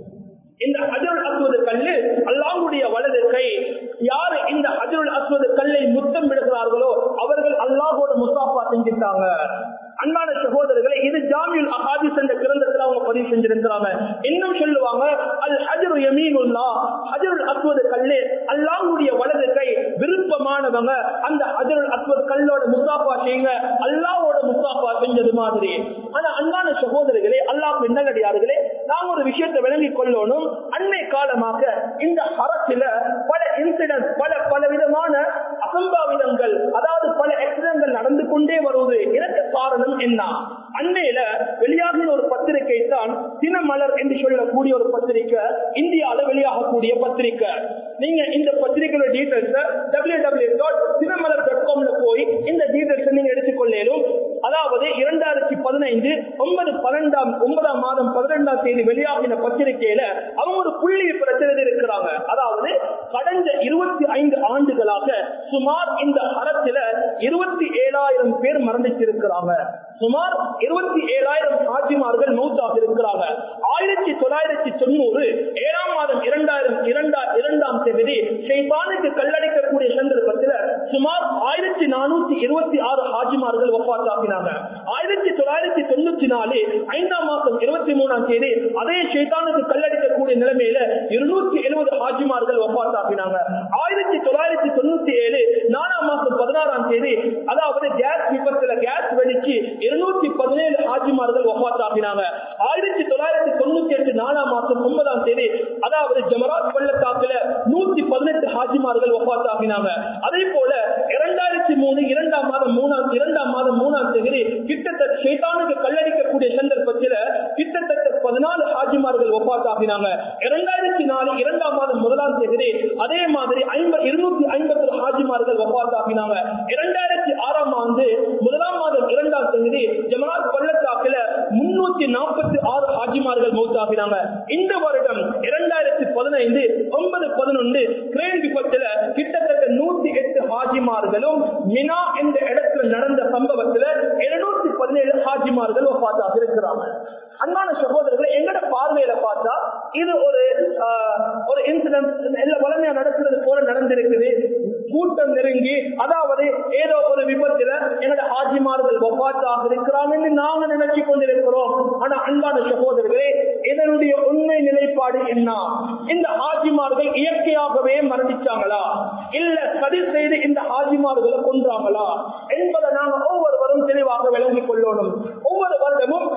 இந்த ஹஜருல் அஸ்வது கல்லு அல்லாஹ்வுடைய வலது கை யாரு இந்த ஹஜருல் அஸ்வது கல்லை முத்தம் விடுகிறார்களோ அவர்கள் அல்லாஹோட முசாஃபா செஞ்சுட்டாங்க அன்பான சகோதரர்களே இது ஜாமியுல் அஹாதிஸ் என்ற கிரந்தத்தில் அவங்க பதிவு செஞ்சிருக்கிறாங்க இன்னும் சொல்லுவாங்க அல் ஹஜரு யமீனுல்லா ஹஜருல் அஸ்வது கல்லு அல்லாஹ்வுடைய வலது கை விருப்பமானவங்க அந்த ஹஜருல் அஸ்வத் கல்லோட முசாஃபா செய்யுங்க அல்லாஹ்வோட முசாஃபா செஞ்சது மாதிரி ஆனா அன்பான சகோதரர்களே அல்லாஹ் நல்லடியார்களே நாம் ஒரு விஷயத்தை விளங்கிக் கொள்ளணும் அன்னை காலமாக இந்த ஹரத்தில பல இன்சிடென்ட் பல பல விதமான அசம்பாவிதங்கள் அதாவது பல ஆக்சிடென்ட்கள் நடந்து கொண்டே வருவது இதற்கு காரணம் என்ன அன்னையில வெளியாகின ஒரு பத்திரிகை தான் தினமலர் என்று சொல்லக்கூடிய ஒரு பத்திரிகை இந்தியாவில வெளியாகக்கூடிய பத்திரிகை நீங்க இந்த பத்திரிகையோட details W W dot Dinamalar dot காம்ல போய் இந்த டீடைல்ஸ் நீங்க எடுத்துக்கொள்ளேனும் அதாவது இரண்டாயிரத்தி பதினைந்து ஒன்பது பன்னெண்டாம் ஒன்பதாம் மாதம் பதிரெண்டாம் தேதி வெளியாகின பத்திரிகையில அவங்க ஒரு புள்ளி பிரச்சனை இருக்கிறாங்க அதாவது கடந்த இருபத்தி ஐந்து ஆண்டுகளாக சுமார் இந்த அறத்தில இருபத்தி ஏழாயிரம் பேர் மரணித்திருக்கிறாங்க சுமார் இருபத்தி ஏழாயிரம் சாட்சிமார்கள் மௌத்தாக இருக்கிறாங்க ஆயிரத்தி தொள்ளாயிரத்தி தொண்ணூறு ஏழாம் மாதம் இரண்டாயிரம் இரண்டா இரண்டாம் தேதி ஷெய்பானுக்கு கல்லடைக்கக்கூடிய சந்தர்ப்பத்தில் சுமார் ஆயிரத்தி நானூத்தி இருபத்தி ஆறு ஹாஜிமார்கள் ஒப்பாத்தாக்கினாங்க ஆயிரத்தி தொள்ளாயிரத்தி தொண்ணூத்தி நாலு ஐந்தாம் மாசம் இருபத்தி மூணாம் தேதி அதே ஷெய்தானுக்கு கல்லடிக்கக்கூடிய நிலைமையில இருநூத்தி எழுபது ஹாஜிமார்கள் ஒப்பாத்தாக்கினாங்க ஆயிரத்தி தொள்ளாயிரத்தி தொண்ணூத்தி ஏழு நாலாம் மாசம் பதினாறாம் தேதி அதாவது கேஸ் விபத்துல கேஸ் வெடிச்சு இருநூத்தி பதினேழு ஹாஜிமார்கள் ஒப்பாத்தாக்கினாங்க ஆயிரத்தி தொள்ளாயிரத்தி தொண்ணூத்தி எட்டு நாலாம் மாசம் ஒன்பதாம் தேதி அதாவது ஜமராத் பள்ளத்தாக்குல நூத்தி பதினெட்டு ஹாஜிமார்கள் ஒப்பாத்தாக்கினாங்க அதே போல இரண்டாயிரத்தி மூணு இரண்டாம் மாதம் மூணாம் இரண்டாம் மாதம் மூணாம் தேதி கிட்டத்தட்ட ஷைத்தானுக்கு கல்லடிக்கக்கூடிய சந்தர்ப்பத்தில் கிட்டத்தட்ட பதினாலு ஹாஜிமார்கள் ஒப்பாத்தாக்கினாங்க இரண்டாயிரத்தி நாலு இரண்டாம் மாதம் முதலாம் தேதி அதே மாதிரி ஐம்பது இருநூத்தி ஐம்பத்தி ஹாஜிமார்கள் ஒப்பாத்தாக்கினாங்க இரண்டாயிரத்தி ஆறாம் ஆண்டு முதலாம் மாதம் இரண்டாம் தேதி ஜமராத் பள்ளத்தாக்குல முன்னூத்தி நாற்பத்தி ஆறு ஹாஜிமார்கள் மௌத்தாகினாங்க இந்த வருடம் இரண்டாயிரத்தி பதினைந்து ஒன்பது பதினொன்று கிரேன் விபத்துல கிட்டத்தட்ட நூத்தி எட்டு ஹாஜிமார்களும் மினா என்ற இடத்துல நடந்த சம்பவத்துல இருநூத்தி பதினேழு ஹாஜிமார்கள் ஒப்பாத்தாக இருக்கிறாங்க அன்பான சகோதரர்களை எங்கட பார்வையில பார்த்தா இது ஒரு ஆஹ், ஒரு இன்சிடென்ட் எல்லா வளமையா நடக்கிறது போல நடந்திருக்குது கூட்டம் நெருங்கி அதாவது ஏதோ ஒரு விபத்துல எங்கட ஹாஜிமார்கள் ஒப்பாத்தாக இருக்கிறாங்கன்னு நாங்க நினைச்சு கொண்டிருக்கிறோம் ஆனா அன்பான சகோதரர்களே இதனுடைய உண்மை நிலைப்பாடு என்ன இந்த ஹாஜிமார்கள் இயற்கையாகவே மரணிச்சாங்களா இல்ல சதி செய்து இந்த ஹாஜிமார்களை கொன்றாங்களா என்பதை நாங்க ஒவ்வொருவரும் தெளிவாக விளங்கிக் கொள்ளணும் ஒவ்வொரு வருடமும்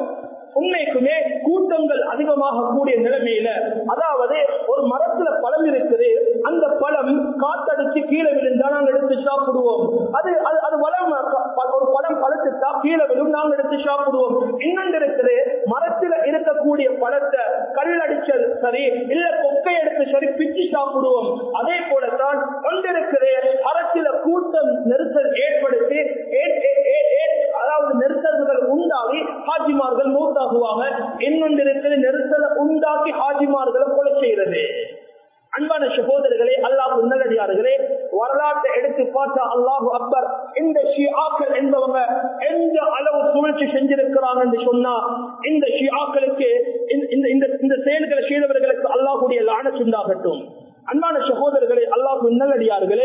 உண்மைக்குமே கூட்டங்கள் அதிகமாக கூடிய நிலைமையில அதாவது ஒரு மரத்துல பழம் இருக்குது அந்த பழம் காத்தடிச்சு கீழே விழுந்தா நாங்க எடுத்து சாப்பிடுவோம் அது அது அது வளம் ஒரு பழம் பழத்துட்டா கீழே விழும் நாங்க எடுத்து சாப்பிடுவோம் இன்னொன்று இருக்குது மரத்துல இருக்கக்கூடிய பழத்தை கல்லடிச்சல் சரி இல்ல கொக்கை எடுத்து சரி பிச்சு சாப்பிடுவோம் அதே போலத்தான் கொண்டிருக்கிறே அரசியல கூட்டம் நெரிசல் ஏற்படுத்தி அதாவது நெரிசல்கள் உண்டாகி ஹாஜிமார்கள் மூத்தாகுவாங்க இன்னொன்று இருக்கிற நெரிசலை உண்டாக்கி ஹாஜிமார்களை கொலை செய்யறது அன்பான சகோதரர்களே அல்லாஹ் நல்லடியார்களே வரலாற்றை எடுத்து பார்த்தா அல்லாஹு அக்பர் இந்த ஷியாக்கள் என்பவங்க எந்த அளவு சூழ்ச்சி செஞ்சிருக்கிறாங்க என்று சொன்னா இந்த ஷியாக்களுக்கு இந்த இந்த செயல்களை செய்தவர்களுக்கு அல்லாஹுடைய லான சுண்டாகட்டும் அன்பான சகோதரர்களே அல்லாஹு நல்லடியார்களே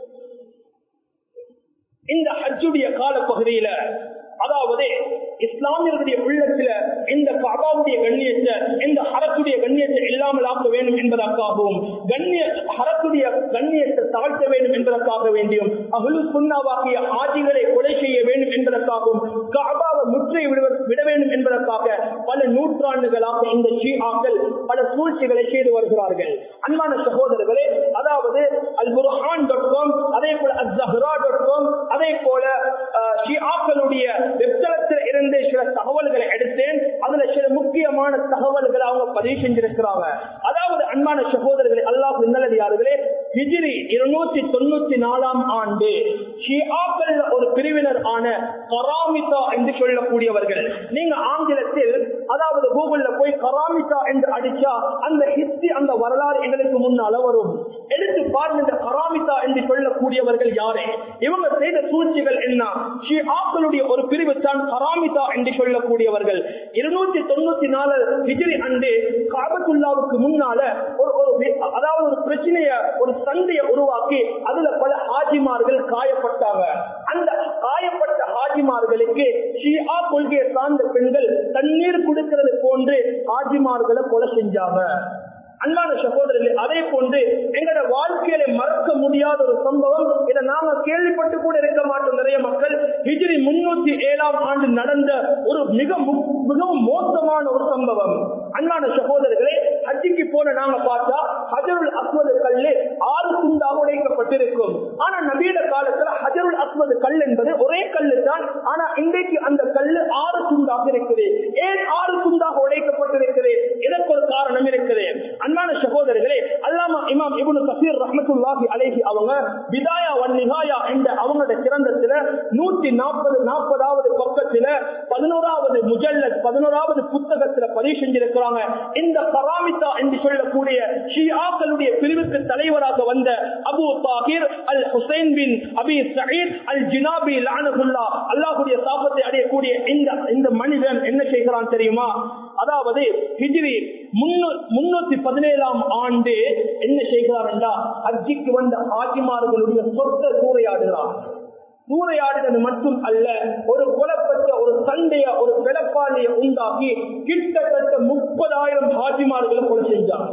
இந்த ஹஜ்ஜுடைய கால பகுதியில அதாவது இஸ்லாமியர்களுடைய உள்ளத்துல இந்த கபாவுடைய கண்ணியத்தை இந்த ஹரத்துடைய கண்ணியத்தை இல்லாமல் ஆக்க வேண்டும் என்பதற்காகவும் கண்ணிய ஹரத்துடைய கண்ணியத்தை தாழ்த்த வேண்டும் என்பதற்காக வேண்டியும் அகுலு சுண்ணாவாகிய ஆட்சிகளை கொலை செய்ய வேண்டும் என்பதற்காகவும் கபாவை முற்றை விட வேண்டும் என்பதற்காக பல நூற்றாண்டுகளாக இந்த ஷீஆக்கள் பல சூழ்ச்சிகளை செய்து வருகிறார்கள் அன்பான சகோதரர்களே அதாவது அல் புர்ஹான் டாட் காம் அதே போல அல் ஜஹ்ரா டாட் காம் அதே போல ஷிஆக்களுடைய வெப்தளத்தில் இருந்து சில தகவல்களை எடுத்தேன் அதுல சில முக்கியமான தகவல்களை அவங்க பதிவு செஞ்சிருக்கிறாங்க அதாவது அன்பான சகோதரர்களே அல்லாஹ் நல்லடியார்களே ஹிஜிரி இருநூத்தி தொண்ணூத்தி நாலாம் ஆண்டு ஷிஆக்கள் ஒரு பிரிவினர் ஆன கராமிதா என்று சொல்லக்கூடியவர்கள் நீங்க ஆங்கிலத்தில் அதாவது கூகுள்ல போய் கராமிதா என்று அடிச்சா அந்த ஹிஸ்டி அந்த வரலாறு எங்களுக்கு முன்னால வரும் எடுத்து பாருங்க இந்த கராமிதா என்று சொல்லக்கூடியவர்கள் யாரே இவங்க செய்த சூழ்ச்சிகள் என்ன ஷிஆக்களுடைய ஒரு பிரிவு தான் கராமிதா என்று சொல்லக்கூடியவர்கள் இருநூத்தி தொண்ணூத்தி நாலு ஹிஜிரி அண்டு காபத்துல்லாவுக்கு முன்னால ஒரு ஒரு அதாவது ஒரு பிரச்சனைய ஒரு சண்டையை உருவாக்கி அதுல பல ஹாஜிமார்கள் காயப்பட்டாங்க அந்த காயப்பட்ட ஹாஜிமார்களுக்கு ஷியா கொள்கையை சார்ந்த பெண்கள் தண்ணீர் கொடுக்கிறது போன்று ஹாஜிமார்களை கொலை செஞ்சாங்க அன்பான சகோதரர்களே அதே போன்று எங்களோட வாழ்க்கையில மறக்க முடியாத ஒரு சம்பவம் இதை நாங்க கேள்விப்பட்டு கூட இருக்க மாட்டோம் நிறைய மக்கள் ஹிஜ்ரி முன்னூத்தி ஏழாம் ஆண்டு நடந்த ஒரு மிக மிகவும் மோசமான ஒரு சம்பவம் அன்பான சகோதரர்களே ஹஜ்ஜிக்கு போன நாங்க பார்த்தா ஹஜருல் அஸ்வது கல்லு ஆறு துண்டாக உடைக்கப்பட்டிருக்கும் ஆனா நவீன காலத்துல ஹஜருல் அஸ்வது கல் என்பது ஒரே கல்லு தான் ஆனா இன்றைக்கு அந்த கல்லு ஆறு துண்டாக இருக்குது ஏன் ஆறு துண்டாக உடைக்கப்பட்டிருக்கிறது இதற்கு ஒரு காரணம் இருக்குது அன்பான சகோதரர்களே அல்லாமா இமாம் இபுனு கசீர் ரஹமத்துல்லாஹி அலைஹி அவங்க விதாயா வன் நிகாயா என்ற அவங்களோட கிரந்தத்துல நூத்தி நாற்பது நாற்பதாவது பக்கத்துல பதினோராவது முஜல்லத் பதினோராவது புத்தகத்துல பதிவு செஞ்சிருக்கிறாங்க இந்த பராமிதா என்று சொல்லக்கூடிய ஷியாக்களுடைய பிரிவுக்கு தலைவராக வந்த Abu Tahir al Hussain bin Abi Saeed al Jinabi லானகுல்லா அல்லாஹுடைய சாபத்தை அடையக்கூடிய இந்த இந்த மனிதன் என்ன செய்கிறான் தெரியுமா அதாவது ஹிஜ்ரி முன்னூத்தி பதினேழாம் ஆண்டு என்ன செய்கிறார் என்றா அஜிக்கு வந்த ஆட்சிமார்களுடைய சொத்தை சூறையாடுகிறார் சூறையாடுவது மட்டும் அல்ல ஒரு குலப்பட்ட ஒரு சண்டைய ஒரு பிளப்பாளியை உண்டாக்கி கிட்டத்தட்ட முப்பதாயிரம் ஹாஜிமார்களை கொலை செஞ்சார்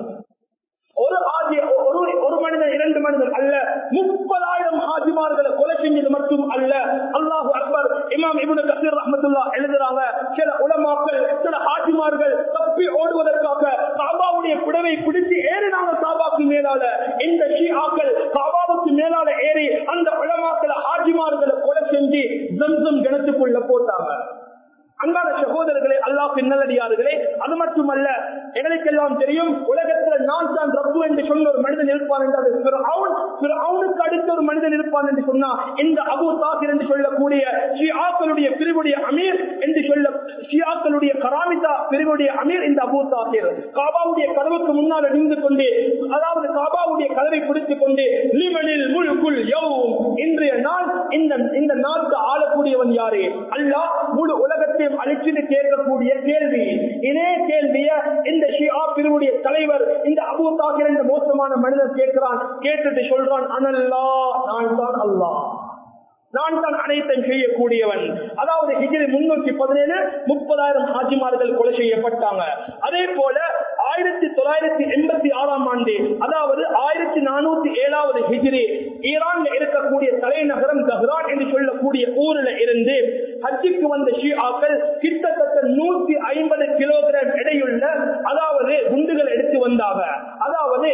ஒரு ஆஜி ஒரு ஒரு மனிதன் இரண்டு மனிதன் அல்ல முப்பதாயிரம் ஹாஜிமார்களை கொலை செஞ்சது மட்டும் அல்ல அல்லாஹு அக்பர் இமாம் இபுன கசீர் ரஹமத்துல்லா எழுதுறாங்க சில உலமாக்கள் சில ஹாஜிமார்கள் தப்பி ஓடுவதற்காக காபாவுடைய புடவை பிடித்து ஏறினாங்க காபாவுக்கு மேலால இந்த ஷியாக்கள் காபாவுக்கு மேலால ஏறி அந்த உலமாக்களை ஹாஜிமார்களை கொலை செஞ்சு ஜம்சம் கிணத்துக்குள்ள போட்டாங்க அன்பான சகோதரர்களே அல்லாஹ் பின்னலடியார்களே அது மட்டுமல்ல எங்களுக்கெல்லாம் தெரியும் உலகத்துல நான் தான் ரப்பு என்று சொன்ன ஒரு மனிதன் இருப்பான் என்று அவனுக்கு அடுத்த ஒரு மனிதன் இருப்பான் என்று சொன்னா இந்த அபு தாகிர் என்று சொல்லக்கூடிய ஷியாக்களுடைய பிரிவுடைய அமீர் என்று சொல்ல ஷியாக்களுடைய கராமிதா பிரிவுடைய அமீர் இந்த அபு தாகிர் காபாவுடைய கதவுக்கு முன்னால் நின்று கொண்டு அதாவது காபாவுடைய கதவை பிடித்துக் கொண்டு லிமனில் முழுக்குள் யவும் இன்றைய நாள் இந்த இந்த நாட்டு ஆளக்கூடியவன் யாரு அல்லாஹ் முழு உலகத்தை அழிச்சுட்டு கேட்கக்கூடிய கேள்வி இதே கேள்விய இந்த ஷியா பிரிவுடைய தலைவர் இந்த அபு தாக்கிர் என்ற மோசமான மனிதன் கேட்கிறான் கேட்டுட்டு சொல்றான் அனல்லா நான் தான் அல்லாஹ் நான் தான் அனைத்தையும் செய்யக்கூடியவன் அதாவது ஹிஜிரி முன்னூத்தி பதினேழு முப்பதாயிரம் ஹாஜிமார்கள் கொலை செய்யப்பட்டாங்க அதே போல ஆயிரத்தி தொள்ளாயிரத்தி எண்பத்தி ஆறாம் ஆண்டு அதாவது ஆயிரத்தி நானூத்தி ஏழாவது ஹிஜிரி ஈரான்ல இருக்கக்கூடிய தலைநகரம் தஹ்ரான் என்று சொல்லக்கூடிய ஊரில் இருந்து ஹஜ்ஜிக்கு வந்த ஷியாக்கள் கிட்டத்தட்ட நூத்தி ஐம்பது கிலோகிராம் எடையுள்ள அதாவது குண்டுகள் எடுத்து வந்தாங்க அதாவது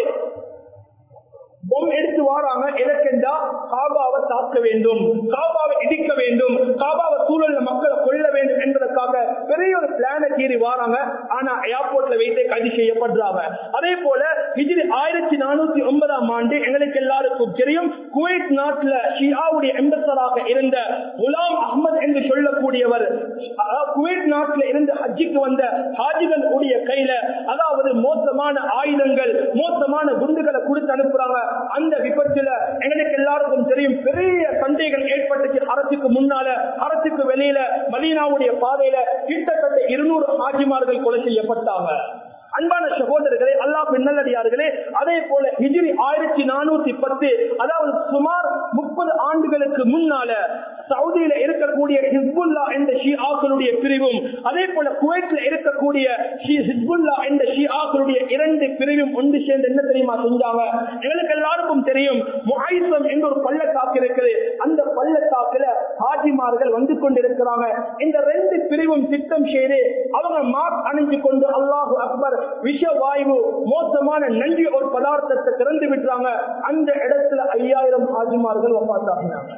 பொம் எடுத்து வாராங்க எதற்கென்றா காபாவை தாக்க வேண்டும் காபாவை இடிக்க வேண்டும் காபாவை சூழல்ல மக்களை கொள்ள வேண்டும் என்பதற்காக பெரிய ஒரு பிளான கீறி வாராங்க ஆனா ஏர்போர்ட்ல வைத்தே கைது செய்யப்படுறாங்க அதே போல ஹிஜ்ரி ஆயிரத்தி நானூத்தி ஒன்பதாம் ஆண்டு எங்களுக்கு எல்லாருக்கும் தெரியும் குவைத் நாட்டுல ஷியாவுடைய எம்பசராக இருந்த குலாம் அஹமது என்று சொல்லக்கூடியவர் அதாவது குவைத் நாட்டில் இருந்து ஹஜ்ஜிக்கு வந்த ஹாஜிகள் உடைய கையில அதாவது மோசமான ஆயுதங்கள் மோசமான குண்டுகளை கொடுத்து அனுப்புறாங்க அந்த விபத்துல எங்களுக்கு எல்லாருக்கும் தெரியும் பெரிய சண்டைகள் ஏற்பட்டுச்சு அரசுக்கு முன்னால அரசுக்கு வெளியில மதீனாவுடைய பாதையில கிட்டத்தட்ட இருநூறு ஆட்சிமார்கள் கொலை செய்யப்பட்டாங்க அன்பான சகோதரர்களே அல்லாஹ் பின்னலடியார்களே அதே போல ஹிஜ்ரி ஆயிரத்தி நானூத்தி பத்து அதாவது சுமார் முப்பது ஆண்டுகளுக்கு முன்னால சவுதியில இருக்கக்கூடிய ஹிஸ்புல்லா என்ற ஷிஆக்களுடைய பிரிவும் அதே போல குவைட்ல இருக்கக்கூடிய ஹிஸ்புல்லா என்ற ஷிஆக்களுடைய இரண்டு பிரிவும் ஒன்று சேர்ந்து என்ன தெரியுமா செஞ்சாங்க எங்களுக்கு எல்லாருக்கும் தெரியும் முஹைசம் என்ற ஒரு பள்ளத்தாக்கு இருக்குது அந்த பள்ளத்தாக்குல ஹாஜிமார்கள் வந்து கொண்டிருக்கிறாங்க இந்த ரெண்டு பிரிவும் திட்டம் செய்து அவங்க மார்க் அணிஞ்சு கொண்டு அல்லாஹு அக்பர் விஷ வாயு மோசமான நன்றி ஒரு பதார்த்தத்தை திறந்து விட்டுறாங்க அந்த இடத்துல ஐயாயிரம் ஹாஜிமார்கள் ஒப்பாத்தாகினாங்க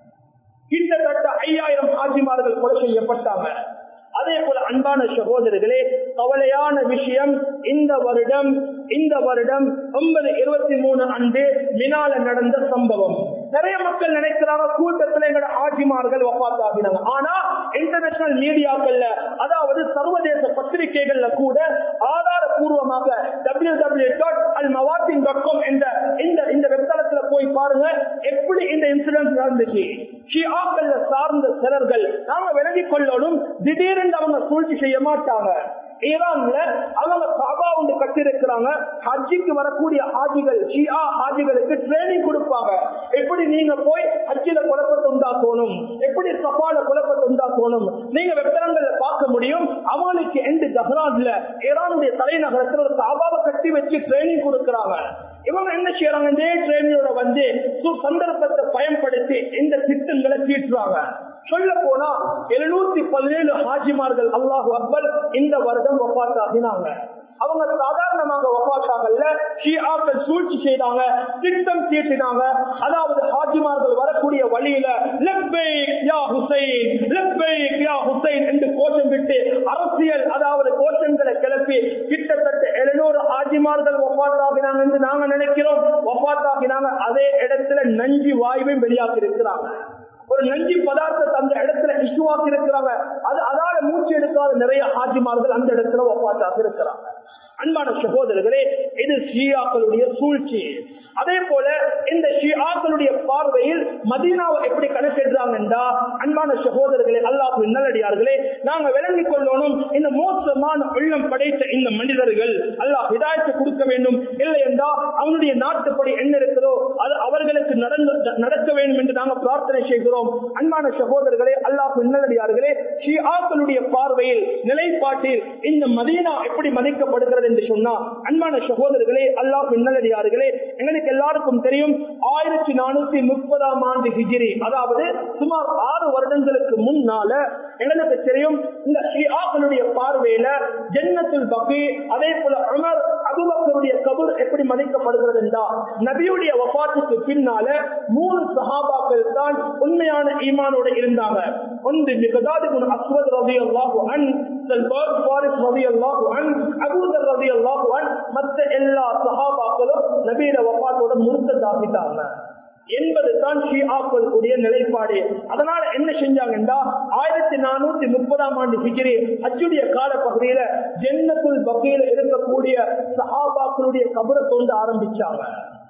கிட்டத்தட்ட ஐயாயிரம் ஹாஜிமார்கள் கொலை செய்யப்பட்டாங்க அதே போல அன்பான சகோதரர்களே கவலையான விஷயம் இந்த வருடம் இந்த வருடம் ஒன்பது இருபத்தி மூணு அன்று மினால நடந்த சம்பவம் நிறைய மக்கள் நினைக்கிறாங்க கூட்டத்தில் எங்களோட ஆட்சிமார்கள் ஒப்பாத்தாகினாங்க ஆனா இன்டர்நேஷனல் மீடியாக்கள்ல அதாவது சர்வதேச பத்திரிகைகள்ல கூட ஆதாரபூர்வமாக டபிள்யூ டபிள்யூ டாட் அல் மவாத்தின் டாட் காம் என்ற இந்த இந்த வெப்தளத்துல போய் பாருங்க எப்படி இந்த இன்சிடென்ட் நடந்துச்சு ஷியாக்கள்ல சார்ந்த சிலர்கள் நாம விலகிக் கொள்ளணும் திடீரென்று அவங்க சூழ்ச்சி செய்ய மாட்டாங்க ஈரான்ல அவங்க காபா ஒன்று கட்டிருக்கிறாங்க ஹஜ்ஜிக்கு வரக்கூடிய ஹாஜிகள் ஷியா ஹாஜிகளுக்கு ட்ரைனிங் கொடுப்பாங்க எப்படி நீங்க போய் ஹஜ்ஜில குழப்பத்தை உண்டாக்கணும் எப்படி சபால குழப்பத்தை உண்டாக்கணும் நீங்க வெப்பரங்கள்ல பார்க்க முடியும் அவங்களுக்கு எந்த ஜஹரான்ல ஈரானுடைய தலைநகரத்தில் ஒரு காபாவை கட்டி வச்சு ட்ரைனிங் கொடுக்கறாங்க இவங்க என்ன செய்யறாங்க இதே ட்ரெயினோட வந்து சந்தர்ப்பத்தை பயன்படுத்தி இந்த திட்டங்களை தீட்டுறாங்க சொல்ல போனா எழுநூத்தி பதினேழு ஹாஜிமார்கள் அல்லாஹு அக்பர் இந்த வருடம் ஒப்பாத்தாகினாங்க அவங்க சாதாரணமாக ஒப்பாட்டாங்கல்ல ஷியாக்கள் சூழ்ச்சி செய்தாங்க திட்டம் தீட்டினாங்க அதாவது ஹாஜிமார்கள் வரக்கூடிய வழியில லெப்பைக் யா ஹுசைன் லெப்பைக் யா ஹுசைன் என்று கோஷம் விட்டு அரசியல் அதாவது கோஷங்களை கிளப்பி கிட்டத்தட்ட எழுநூறு ஹாஜிமார்கள் ஒப்பாத்தாகினாங்க என்று நாங்க நினைக்கிறோம் ஒப்பாத்தாகினாங்க அதே இடத்துல நஞ்சு வாயுவையும் வெளியாக்கி இருக்கிறாங்க ஒரு நஞ்சி பதார்த்தத்தை அந்த இடத்துல இஷ்யூவாக்கி இருக்கிறாங்க அது அதால மூச்சு எடுக்காத நிறைய ஹாஜிமார்கள் அந்த இடத்துல ஒப்பாட்டாக இருக்கிறாங்க அன்பான சகோதரர்களே இது ஷியாக்களுடைய சூழ்ச்சி அதே போல இந்த ஷியாக்களுடைய பார்வையில் மதீனாவை எப்படி கணக்கெடுறாங்க என்றா அன்பான சகோதரர்களே அல்லாஹ் நல்லடியார்களே நாங்க விளங்கிக் கொள்ளணும் இந்த மோசமான உள்ளம் படைத்த இந்த மனிதர்கள் அல்லாஹ் ஹிதாயத்தை கொடுக்க வேண்டும் இல்லை என்றா அவனுடைய நாட்டுப்படி என்ன இருக்கிறதோ அது அவர்களுக்கு நடந்து நடக்க வேண்டும் என்று நாங்கள் பிரார்த்தனை செய்கிறோம் அன்பான சகோதரர்களே அல்லாஹ் நல்லடியார்களே ஷியாக்களுடைய பார்வையில் நிலைப்பாட்டில் இந்த மதீனா எப்படி மதிக்கப்படுகிறது என்று சொன்னா அன்பான சகோதரர்களே அல்லாஹ் நல்லடியார்களே எங்களுக்கு எல்லாருக்கும் தெரியும் ஆயிரத்தி நானூத்தி முப்பதாம் ஆண்டு ஹிஜிரி அதாவது சுமார் ஆறு வருடங்களுக்கு முன்னால எங்களுக்கு தெரியும் இந்த ஷியாக்களுடைய பார்வையில ஜன்னத்துல் பகி அதே போல அமர் அபுபக்கருடைய கபூர் எப்படி மதிக்கப்படுகிறது என்றா நபியுடைய வபாத்துக்கு பின்னால மூணு சஹாபாக்கள் தான் உண்மையான ஈமானோட இருந்தாங்க ஒன்று மிகதாது அஸ்வத் ரவி அல்லாஹு அன் சல்பான் ஃபாரிஸ் ரவி அல்லாஹு அன் அபூதர் ரவி அல்லாஹு அன் மற்ற எல்லா சஹாபாக்களும் நபியில வபாத்தோட முருத்ததாகிட்டாங்க என்பது தான் ஷியாக்களுடைய நிலைப்பாடு அதனால என்ன செஞ்சாங்கன்னா ஆயிரத்தி நானூத்தி முப்பதாம் ஆண்டு ஹிஜிரி அச்சுடைய கால பகுதியில ஜென்னத்துல் பகையில இருக்கக்கூடிய சஹாபாக்களுடைய கபரை தோண்ட ஆரம்பிச்சாங்க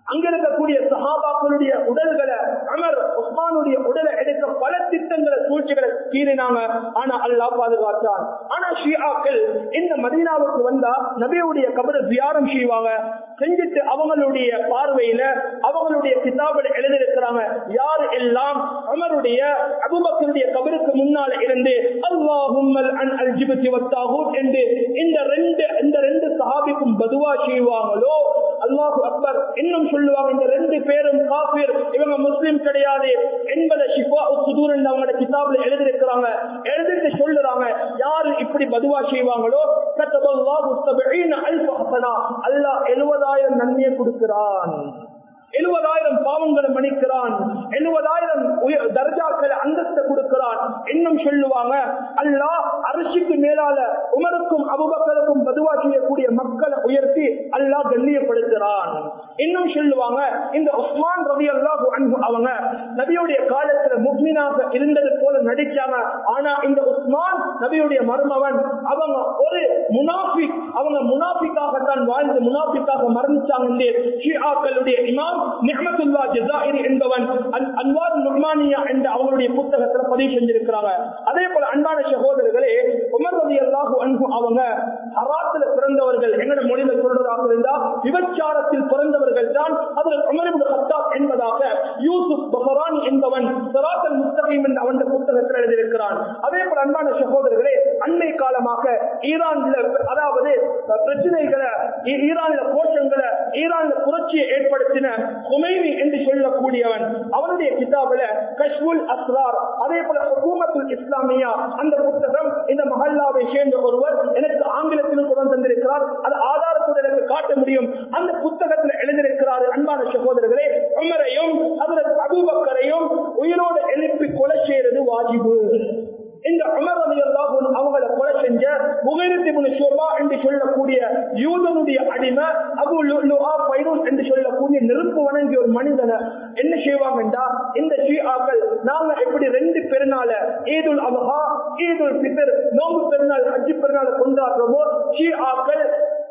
அங்க இருக்கக்கூடிய சஹாபாக்களுடைய உடல்களை அமர் உஸ்மானுடைய உடலை எடுக்க பல திட்டங்களை சூழ்ச்சிகளை கீறினாங்க ஆனா அல்லாஹ் பாதுகாத்தான் ஆனா ஷியாக்கள் இந்த மதீனாவுக்கு வந்தா நபியுடைய கபரை தியாரம் செய்வாங்க செஞ்சுட்டு அவங்களுடைய பார்வையில அவங்களுடைய கிதாபில் எழுதியிருக்கிறாங்க யார் எல்லாம் அமருடைய அபுபக்கருடைய கபருக்கு முன்னால இருந்து அல்லாஹும்மல் அன் அல் ஜிபத்தி வத்தாகூத் என்று இந்த ரெண்டு இந்த ரெண்டு சஹாபிக்கும் பதுவா செய்வாங்களோ அல்லாஹு அக்பர் இன்னும் சொல்லுவாங்க இந்த ரெண்டு பேரும் காபிர் இவங்க முஸ்லிம் கிடையாது என்பதை ஷிஃபா சுதூர் என்று அவங்களோட கிதாபில் எழுதியிருக்கிறாங்க எழுதிட்டு சொல்லுறாங்க யாரு இப்படி பதுவா செய்வாங்களோ கத்தபல்லாஹு சபீன அல்ஃப ஹஸனா அல்லாஹ் 70000 நன்மையை கொடுக்கிறான் எழுபதாயிரம் பாவங்களை மன்னிக்கிறான் எழுபதாயிரம் தர்ஜாக்களை அந்தஸ்தை கொடுக்கிறான் இன்னும் சொல்லுவாங்க அல்லாஹ் அரசுக்கு மேலால உமருக்கும் அபுபக்கருக்கும் பதுவா செய்யக்கூடிய மக்களை உயர்த்தி அல்லாஹ் கண்ணியப்படுத்துறான் இன்னும் சொல்லுவாங்க இந்த உஸ்மான் ரவி அல்லாஹு அன்பு அவங்க நபியுடைய காலத்துல முக்மினாக இருந்தது போல நடிச்சாங்க ஆனா இந்த உஸ்மான் நபியுடைய மருமவன் அவங்க ஒரு முனாஃபிக் அவங்க முனாஃபிக்காகத்தான் வாழ்ந்து முனாஃபிக்காக மரணிச்சாங்க ஷியாக்களுடைய இமாம் நிஹமத்துல்லா ஜசாயிரி என்பவன் அன்வார் நுஹ்மானியா என்ற அவங்களுடைய புத்தகத்துல பதிவு செஞ்சிருக்கிறாங்க அதே போல அன்பான சகோதரர்களே உமர் ரவி அல்லாஹு அன்பு அவங்க ஹராத்துல பிறந்தவர்கள் எங்கட மொழியில சொல்றதாக இருந்தா விபச்சாரத்தில் பிறந்தவர்கள் தான் அதில் உமரிபுல் ஹத்தாப் என்பதாக யூசுப் பஹரானி என்பவன் சராத்தல் முஸ்தகீம் என்ற அவன் புத்தகத்தில் எழுதியிருக்கிறான் அதே போல அன்பான சகோதரர்களே அண்மை காலமாக ஈரான்ல அதாவது பிரச்சனைகளை ஈரான்ல கோஷங்களை ஈரான்ல புரட்சியை ஏற்படுத்தின குமைனி என்று சொல்லக்கூடியவன் அவனுடைய கிதாபில கஷ்முல் அஸ்ரார் அதே போல ஹுகூமத்துல் இஸ்லாமியா அந்த புத்தகம் இந்த மஹல்லாவை சேர்ந்த ஒருவர் எனக்கு ஆங்கிலத்திலும் கொண்டு தந்திருக்கிறார் அது ஆதாரத்தோடு எனக்கு காட்ட முடியும் அந்த புத்தகத்தில் எழுதியிருக்கிறார் அன்பான சகோதரர்களே உமரையும் அதில் அபூபக்கரையும் உயிரோடு எழுப்பி கொலை செய்யறது வாஜிபு இந்த உமர் ரலியல்லாஹு அன்ஹு அவங்கள கொலை செஞ்ச முகைரத் இப்னு ஷுபா என்று சொல்லக்கூடிய யூதனுடைய அடிமை அபு லுஆ பைரூன் என்று சொல்லக்கூடிய நெருப்பு வணங்கிய ஒரு மனிதனை என்ன செய்வாங்கன்றா இந்த ஷியாக்கள் நாங்க எப்படி ரெண்டு பெருநாள ஈதுல் அல்ஹா ஈதுல் ஃபித்ர் நோம்பு பெருநாள் ஹஜ் பெருநாளை கொண்டாடுறோமோ ஷியாக்கள்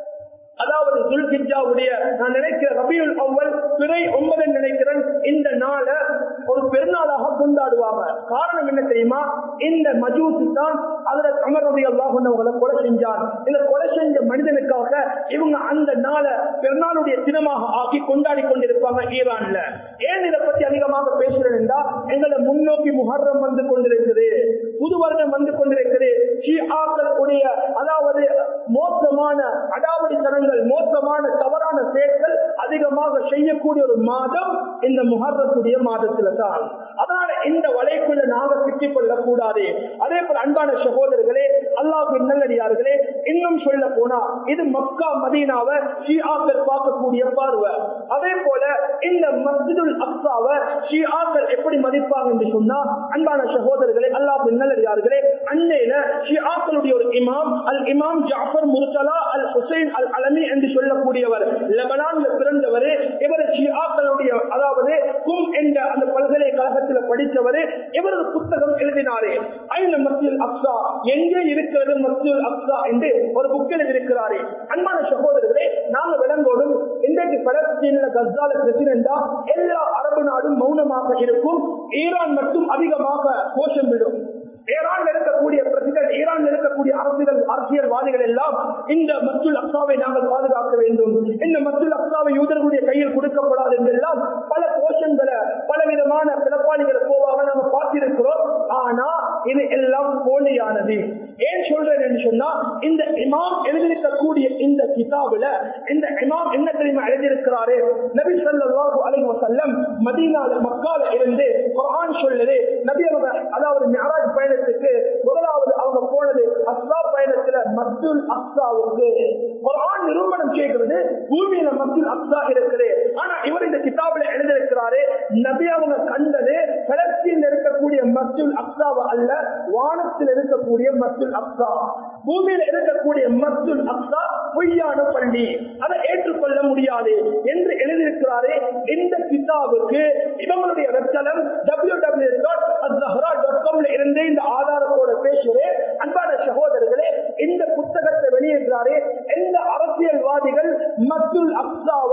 அதாவது துல்கிஜாவுடைய நான் நினைக்கிற ரபியுல் அவ்வல் பிறை ஒன்பது நினைக்கிறேன் இந்த நாளை ஒரு பெருநாளாக கொண்டாடுவாங்க காரணம் என்ன தெரியுமா இந்த மஜூசி தான் அதுல அமர் ரபி அல்லாஹ் கொலை செஞ்சான் இந்த கொலை செஞ்ச மனிதனுக்காக இவங்க அந்த நாளை பெருநாளுடைய தினமாக ஆக்கி கொண்டாடி கொண்டிருப்பாங்க ஈரான்ல ஏன் இதை பத்தி அதிகமாக பேசுறேன் என்றா எங்களை முன்னோக்கி முஹர்ரம் வந்து கொண்டிருக்குது புது வருடம் வந்து கொண்டிருக்குது ஷிஆக்களுடைய அதாவது மோசமான அடாவடித்தனங்கள் மோசமான தவறான செயல்கள் அதிகமாக செய்யக்கூடிய ஒரு மாதம் இந்த முகர்றத்துடைய மாதத்துல தான் அதனால இந்த வலைக்குள்ள நாங்க சிக்கிக் கொள்ளக் கூடாது அதே போல அன்பான சகோதரர்களே அல்லாஹ் நல்லடியார்களே இன்னும் சொல்ல போனா இது மக்கா மதீனாவை ஷிஆக்கள் பார்க்கக்கூடிய பார்வை அதே போல இந்த மஸ்ஜிதுல் அக்ஸாவை ஷிஆக்கள் எப்படி மதிப்பாங்க என்று சொன்னா அன்பான சகோதரர்களே அல்லாஹ் நல்லடியார்களே அன்னையில ஷிஆக்களுடைய ஒரு இமாம் அல் இமாம் ஜாஃபர் முர்சலா அல் ஹுசைன் அல் அலமி என்று சொல்லக்கூடியவர் லெபனான்ல பிறந்தவர் இவர் ஷிஆக்களுடைய அதாவது கும் என்ற அந்த பல்கலைக்கழகத்தில் படித்தவர் இவரது புத்தகம் எழுதினாரே ஐந்து மஸ்ஜித் அப்சா எங்கே இருக்கிறது மஸ்ஜித் அப்சா என்று ஒரு புக் எழுதியிருக்கிறாரே அன்பான சகோதரர்களே நாங்க விளங்கோடும் இன்றைக்கு பலஸ்தீன்ல கஸ்ஸால பிரச்சனை எல்லா அரபு நாடும் மௌனமாக இருக்கும் ஈரான் மட்டும் அதிகமாக கோஷம் விடும் ஈரான் இருக்கக்கூடிய பிரசிடன்ட் ஈரான் இருக்கக்கூடிய அரசியல் அரசியல்வாதிகள் எல்லாம் இந்த மத்துல் அக்சாவை நாங்கள் பாதுகாக்க வேண்டும் இந்த மத்துல் அக்சாவை யூதர்களுடைய கையில் கொடுக்கப்படாது என்றெல்லாம் பல கோஷங்களை பல விதமான பிறப்பாளிகளை போவாக நாங்கள் பார்த்திருக்கிறோம் ஆனா இது எல்லாம் போலியானது ஏன் சொல்றேன் என்று சொன்னா இந்த இமாம் எழுதியிருக்கக்கூடிய இந்த கிதாபுல இந்த இமாம் என்ன தெரியுமா எழுதியிருக்கிறாரு நபி ஸல்லல்லாஹு அலைஹி வஸல்லம் மதீனால மக்கால இருந்து குர்ஆன் சொல்லுது நபி அவங்க அதாவது மிஅராஜ் பயணத்துக்கு முதலாவது அவங்க போனது அஸ்ஸா பயணத்துல மஸ்ஜிதுல் அக்ஸாவுக்கு குர்ஆன் நிரூபணம் செய்கிறது பூமியில மஸ்ஜிதுல் அக்ஸா இருக்குது ஆனா இவர் இந்த கிதாபுல எழுதியிருக்கிறாரு நபி அவங்க கண்டது பலஸ்தீன்ல இருக்கக்கூடிய மஸ்ஜிதுல் அக்ஸாவை அல்ல வானத்தில் இருக்கக்கூடிய மஸ்ஜிதுல் அக்ஸா பூமியில இருக்கக்கூடிய மஸ்ஜிதுல் அக்ஸா பொய்யான பள்ளி அதை ஏற்றுக்கொள்ள முடியாது என்று எழுதியிருக்கிறாரே இந்த கிதாபுக்கு இவங்களுடைய வெப்தளம் டபிள்யூ டபிள்யூ டாட் டாட் காம்ல இருந்து இந்த ஆதாரத்தோட பேசுகிறேன் அன்பான சகோதரர்களே இந்த புத்தகத்தை வெளியிடுறாரே எந்த அரசியல்வாதிகள் மத்துல் அப்சாவை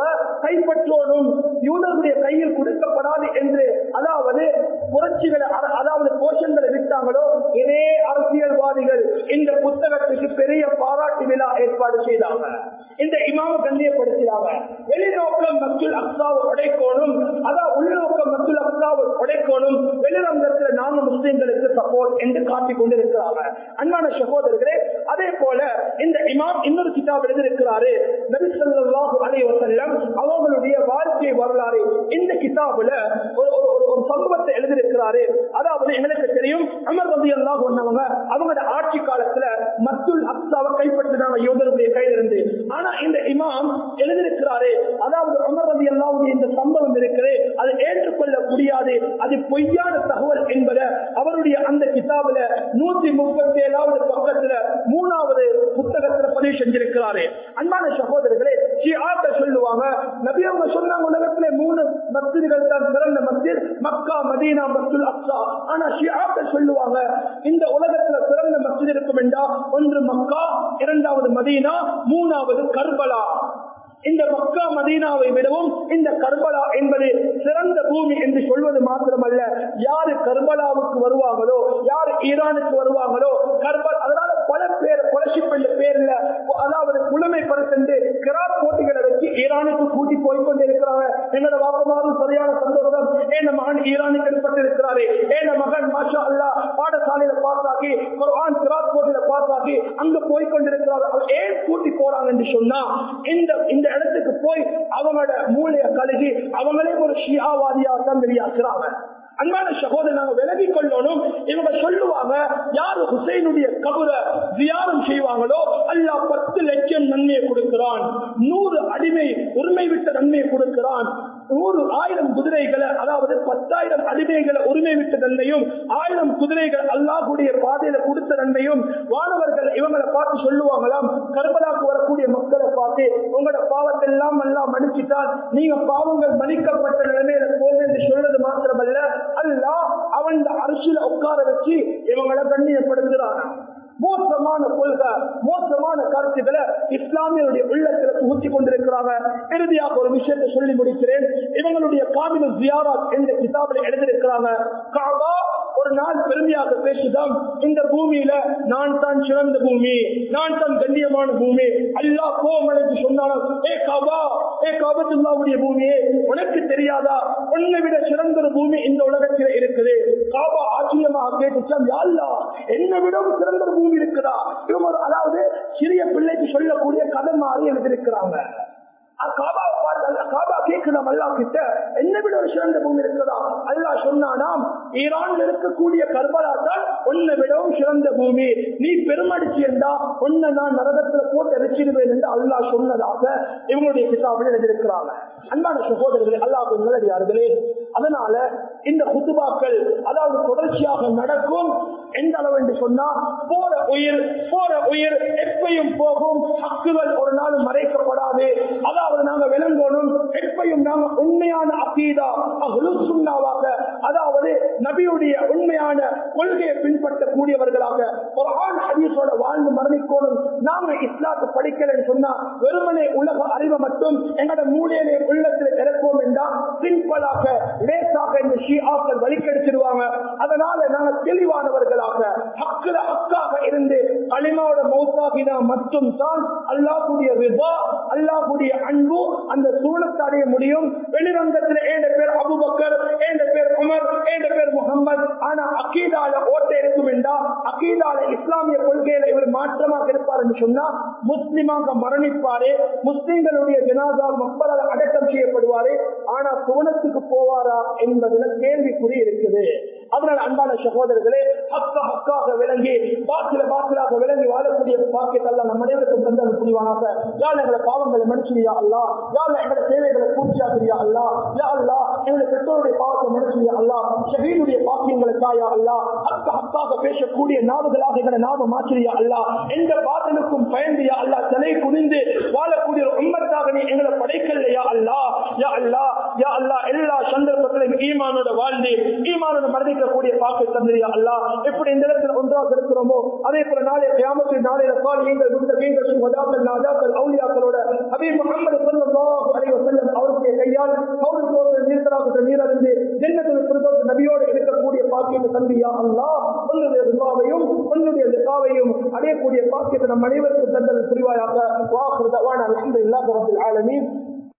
கைப்பற்றோனும் யூதர்களுடைய கையில் கொடுக்கப்படாது என்று அதாவது புரட்சிகளை அ- அதாவது கோஷங்களை விட்டாங்களோ இதே அரசியல்வாதிகள் இந்த புத்தகத்துக்கு பெரிய பாராட்டு விழா ஏற்பாடு செய்தாங்க இந்த இமாம கண்ணியப்படுத்தினாங்க வெளிநோக்கம் மக்கள் அக்சாவை உடைக்கோணும் அதான் உள்நோக்கம் மக்கள் அக்சாவை உடைக்கோணும் வெளிரங்கத்தில் நாம முஸ்லிம்களுக்கு சப்போர்ட் என்று காட்டிக் கொண்டிருக்கிறாங்க அன்பான சகோதரர்களே அதே போல இந்த இமாம் இன்னொரு கிதாப் எழுதியிருக்கிறாரு நபி ஸல்லல்லாஹு அலைஹி வஸல்லம் அவங்களுடைய வாழ்க்கை வரலாறு இந்த கிதாபுல ஒரு ஒரு- ஒரு- ஒரு சம்பவத்தை எழுதியிருக்கிறாரு அதாவது எங்களுக்கு தெரியும் அமர் ரதி அல்லாஹ் ஒன்னவங்க அவங்களோட ஆட்சி காலத்துல மத்துல் அக்சாவை கைப்பற்றினாங்க யூதருடைய கையிலிருந்து ஆனா இந்த இமாம் எழுதியிருக்கிறாரு அதாவது அமர் ரதி அல்லாவுடைய இந்த சம்பவம் இருக்குது அது ஏற்றுக்கொள்ள முடியாது அது பொய்யான தகவல் என்பதை அவருடைய அந்த கிதாபுல நூத்தி முப்பத்தி ஏழாவது பக்கத்துல மூணாவது புத்தகத்துல பதிவு செஞ்சிருக்கிறாரு அன்பான சகோதரர்களே ஷிஆக்கள் சொல்லுவாங்க நபி அவங்க சொன்னாங்க உலகத்திலே மூணு மஸ்ஜிதுகள் தான் சிறந்த மஸ்ஜித் மக்கா மதீனா மஸ்ஜித் அக்ஸா ஆனா ஷிஆக்கள் சொல்லுவாங்க இந்த உலகத்துல சிறந்த மஸ்ஜித் இருக்கும் என்றா ஒன்று மக்கா இரண்டாவது மதீனா மூணாவது கர்பலா இந்த மக்கா மதீனாவை விடவும் இந்த கர்பலா என்பது சிறந்த பூமி என்று சொல்வது மாத்திரமல்ல யாரு கர்பலாவுக்கு வருவாங்களோ யார் ஈரானுக்கு வருவாங்களோ கர்பல் அதனால பல பேர் கொலஷிப் என்ற பேர்ல அதாவது புலமைப்படுத்தி கிரார் போட்டிகளை வச்சு ஈரானுக்கு கூட்டி போய் கொண்டிருக்கிறாங்க எங்களோட வாக்குமாரும் சரியான சந்தோஷம் ஏன் மகன் ஈரானுக்கு எடுப்பட்டிருக்கிறாரு ஏன் மகன் மாஷா அல்லா பாடசாலையில பாஸ் ஆகி குர்ஆன் கிராத் போட்டியில பாஸ் ஆகி அங்க போய் கொண்டிருக்கிறாரு அவர் ஏன் கூட்டி போறாங்க என்று சொன்னா இந்த இந்த இடத்துக்கு போய் அவங்களோட மூளைய கழுகி அவங்களே ஒரு ஷியாவாதியா தான் வெளியாக்குறாங்க அன்பான சகோதரர் நாங்க விலகிக் கொள்ளணும் இவங்க சொல்லுவாங்க யாரு ஹுசைனுடைய கபுர தியானம் செய்வாங்களோ அல்லாஹ் பத்து லட்சம் நன்மையை கொடுக்கிறான் நூறு அடிமை உரிமை விட்ட நன்மையை கொடுக்கிறான் நூறு ஆயிரம் குதிரைகளை அதாவது பத்தாயிரம் அடிமைகளை உரிமை விட்ட நன்மையும் ஆயிரம் குதிரைகள் அல்லாஹுடைய பாதையில கொடுத்த நன்மையும் வானவர்கள் இவங்களை பார்த்து சொல்லுவாங்களாம் கர்பலாக்கு வரக்கூடிய மக்களை பார்த்து உங்களோட பாவத்தை எல்லாம் எல்லாம் மன்னிச்சிட்டால் நீங்க பாவங்கள் மன்னிக்கப்பட்ட நிலைமையில போங்க என்று சொல்றது மாத்திரமல்ல அல்லாஹ் அவன் அரிசியில உட்கார வச்சு இவங்களை கண்ணியப்படுத்துறான் மோசமான கொள்கை மோசமான கருத்துக்களை இஸ்லாமியருடைய உள்ளத்துல புகுத்தி கொண்டிருக்கிறாங்க இறுதியாக ஒரு விஷயத்தை சொல்லி முடிக்கிறேன் இவங்களுடைய காமின ஜியாராத் என்ற கிதாபில் எழுதியிருக்கிறாங்க காபா ஒரு நாள் பெருமையாக பேசுதான் இந்த பூமியில நான் தான் சிறந்த பூமி நான் தான் கண்ணியமான பூமி அல்லாஹ் கோமலைக்கு சொன்னாலும் ஏ காபா ஏ காபத்துல்லாவுடைய பூமியே உனக்கு தெரியாதா உன்னை விட சிறந்த ஒரு பூமி இந்த உலகத்தில் இருக்குது காபா ஆச்சரியமாக கேட்டுச்சாம் யாழ்லா என்னை விட ஒரு சிறந்த ஒரு பூமி இருக்குதா இவங்க ஒரு- அதாவது சிறிய பிள்ளைக்கு சொல்லக்கூடிய கதை மாறி எழுதியிருக்கிறாங்க அஹ் காபாவை பார்த்து அல்ல- காபா கேட்கலாம் அல்லா கிட்ட என்னை விட ஒரு சிறந்த பூமி இருக்குதா அல்லாஹ் சொன்னானாம் ஈரானில் இருக்கக்கூடிய கர்பலா தான் உன்னை விடவும் சிறந்த பூமி நீ பெருமடிச்சு என்றா உன்னை நான் நரகத்துல போட்டு எரிச்சிடுவேன் என்று அல்லாஹ் சொன்னதாக இவங்களுடைய கிதாபில் எழுதியிருக்கிறாங்க அன்பான சகோதரர்களே அல்லாஹ் நல்லடியார்களே அதனால இந்த குத்துபாக்கள் அதாவது தொடர்ச்சியாக நடக்கும் எந்த அளவு என்று சொன்னா போற உயிர் போற உயிர் எப்பையும் போகும் ஹக்குகள் ஒரு நாள் மறைக்கப்படாது அதாவது நாங்க விளங்கணும் எப்பையும் நாங்க உண்மையான அகீதா சுண்ணாவாக அதாவது நபியுடைய உண்மையான கொள்கையை பின்பற்றக்கூடியவர்களாக ஒரு ஆண் ஹதீஸோட வாழ்ந்து மரணிக்கணும் நாங்க இஸ்லாத்தை படிக்கலன்னு சொன்னா வெறுமனே உலக அறிவை மட்டும் எங்களோட மூலையிலே உள்ளத்தில் இறக்குவோம் என்றால் சிம்பிளாக லேசாக இந்த ஷியாக்கள் வழிகெடுத்துடுவாங்க அதனால நாங்க தெளிவானவர்களாக ஹக்குல ஹக்காக இருந்து களிமாவோட மௌத்தாகினா மட்டும் தான் அல்லாஹுடைய விபா அல்லாஹுடைய அன்பு அந்த சூழத்தை அடைய முடியும் வெளிரங்கத்தில் ஏண்ட பேர் அபுபக்கர் ஏண்ட பேர் உமர் ஏண்ட பேர் முகமது ஆனா அகீதால ஓட்டை இருக்கும் என்றா அகீதால இஸ்லாமிய கொள்கையில இவர் மாற்றமாக இருப்பார் என்று சொன்னா முஸ்லிமாக மரணிப்பாரு முஸ்லிம்களுடைய ஜனாதா மக்களால் அடக்கம் செய்யப்படுவாரு ஆனா சுவனத்துக்கு போவாரா என்பதுல கேள்விக்குறி இருக்குது அதனால் அன்பான சகோதரர்களே ஹக்கா ஹக்காக விளங்கி பாத்திர பாத்திராக விளங்கி வாழக்கூடிய பாக்கியத்தல்ல நம்ம அனைவருக்கும் தந்தது புரிவானாக யாழ் எங்களை பாவங்களை மனுஷியா அல்லா யாழ் எங்களை தேவைகளை பூர்த்தியாகிறியா அல்லா யா அல்லா எங்களுடைய பெற்றோருடைய பாவத்தை மனுஷியா அல்லா ஷஹீனுடைய பாக்கியங்களை தாயா அல்லா ஹக்க ஹக்காக பேசக்கூடிய நாவுகளாக எங்களை நாம மாற்றியா அல்லா எந்த பாதலுக்கும் பயந்தியா அல்லா தலை குனிந்து வாழக்கூடிய ஒரு உம்மத்தாக நீ எங்களை படைக்கலையா அல்லா யா அல்லா யா அல்லா எல்லா சந்தர்ப்பத்திலும் ஈமானோட வாழ்ந்து ஈமானோட மரணிக்கக்கூடிய பாக்கை தந்திரியா அல்லா எப்படி இந்த இடத்துல ஒன்றாக இருக்கிறோமோ அதே போல நாளை கியாமத்தின் நாளையில கால் நீங்கள் முந்த நீங்கள் சுகதாக்கள் நாதாக்கள் அவுலியாக்களோட ஹபீப் முகமது ஸல்லல்லாஹு அலைஹி வஸல்லம் அவருக்கு ஷஹாதாக்கு நீரறிந்து ஜென்னத்தில் பிரதோஷ நபியோடு இருக்கக்கூடிய பாக்கியத்தை தந்தியா அல்லா உன்னுடைய ரிவாவையும் உன்னுடைய லிகாவையும் அடையக்கூடிய பாக்கியத்தை நம் அனைவருக்கும் தந்தல் புரிவாயாக வாக்குறது வான அலமது இல்லாத ரபில் ஆலமீன்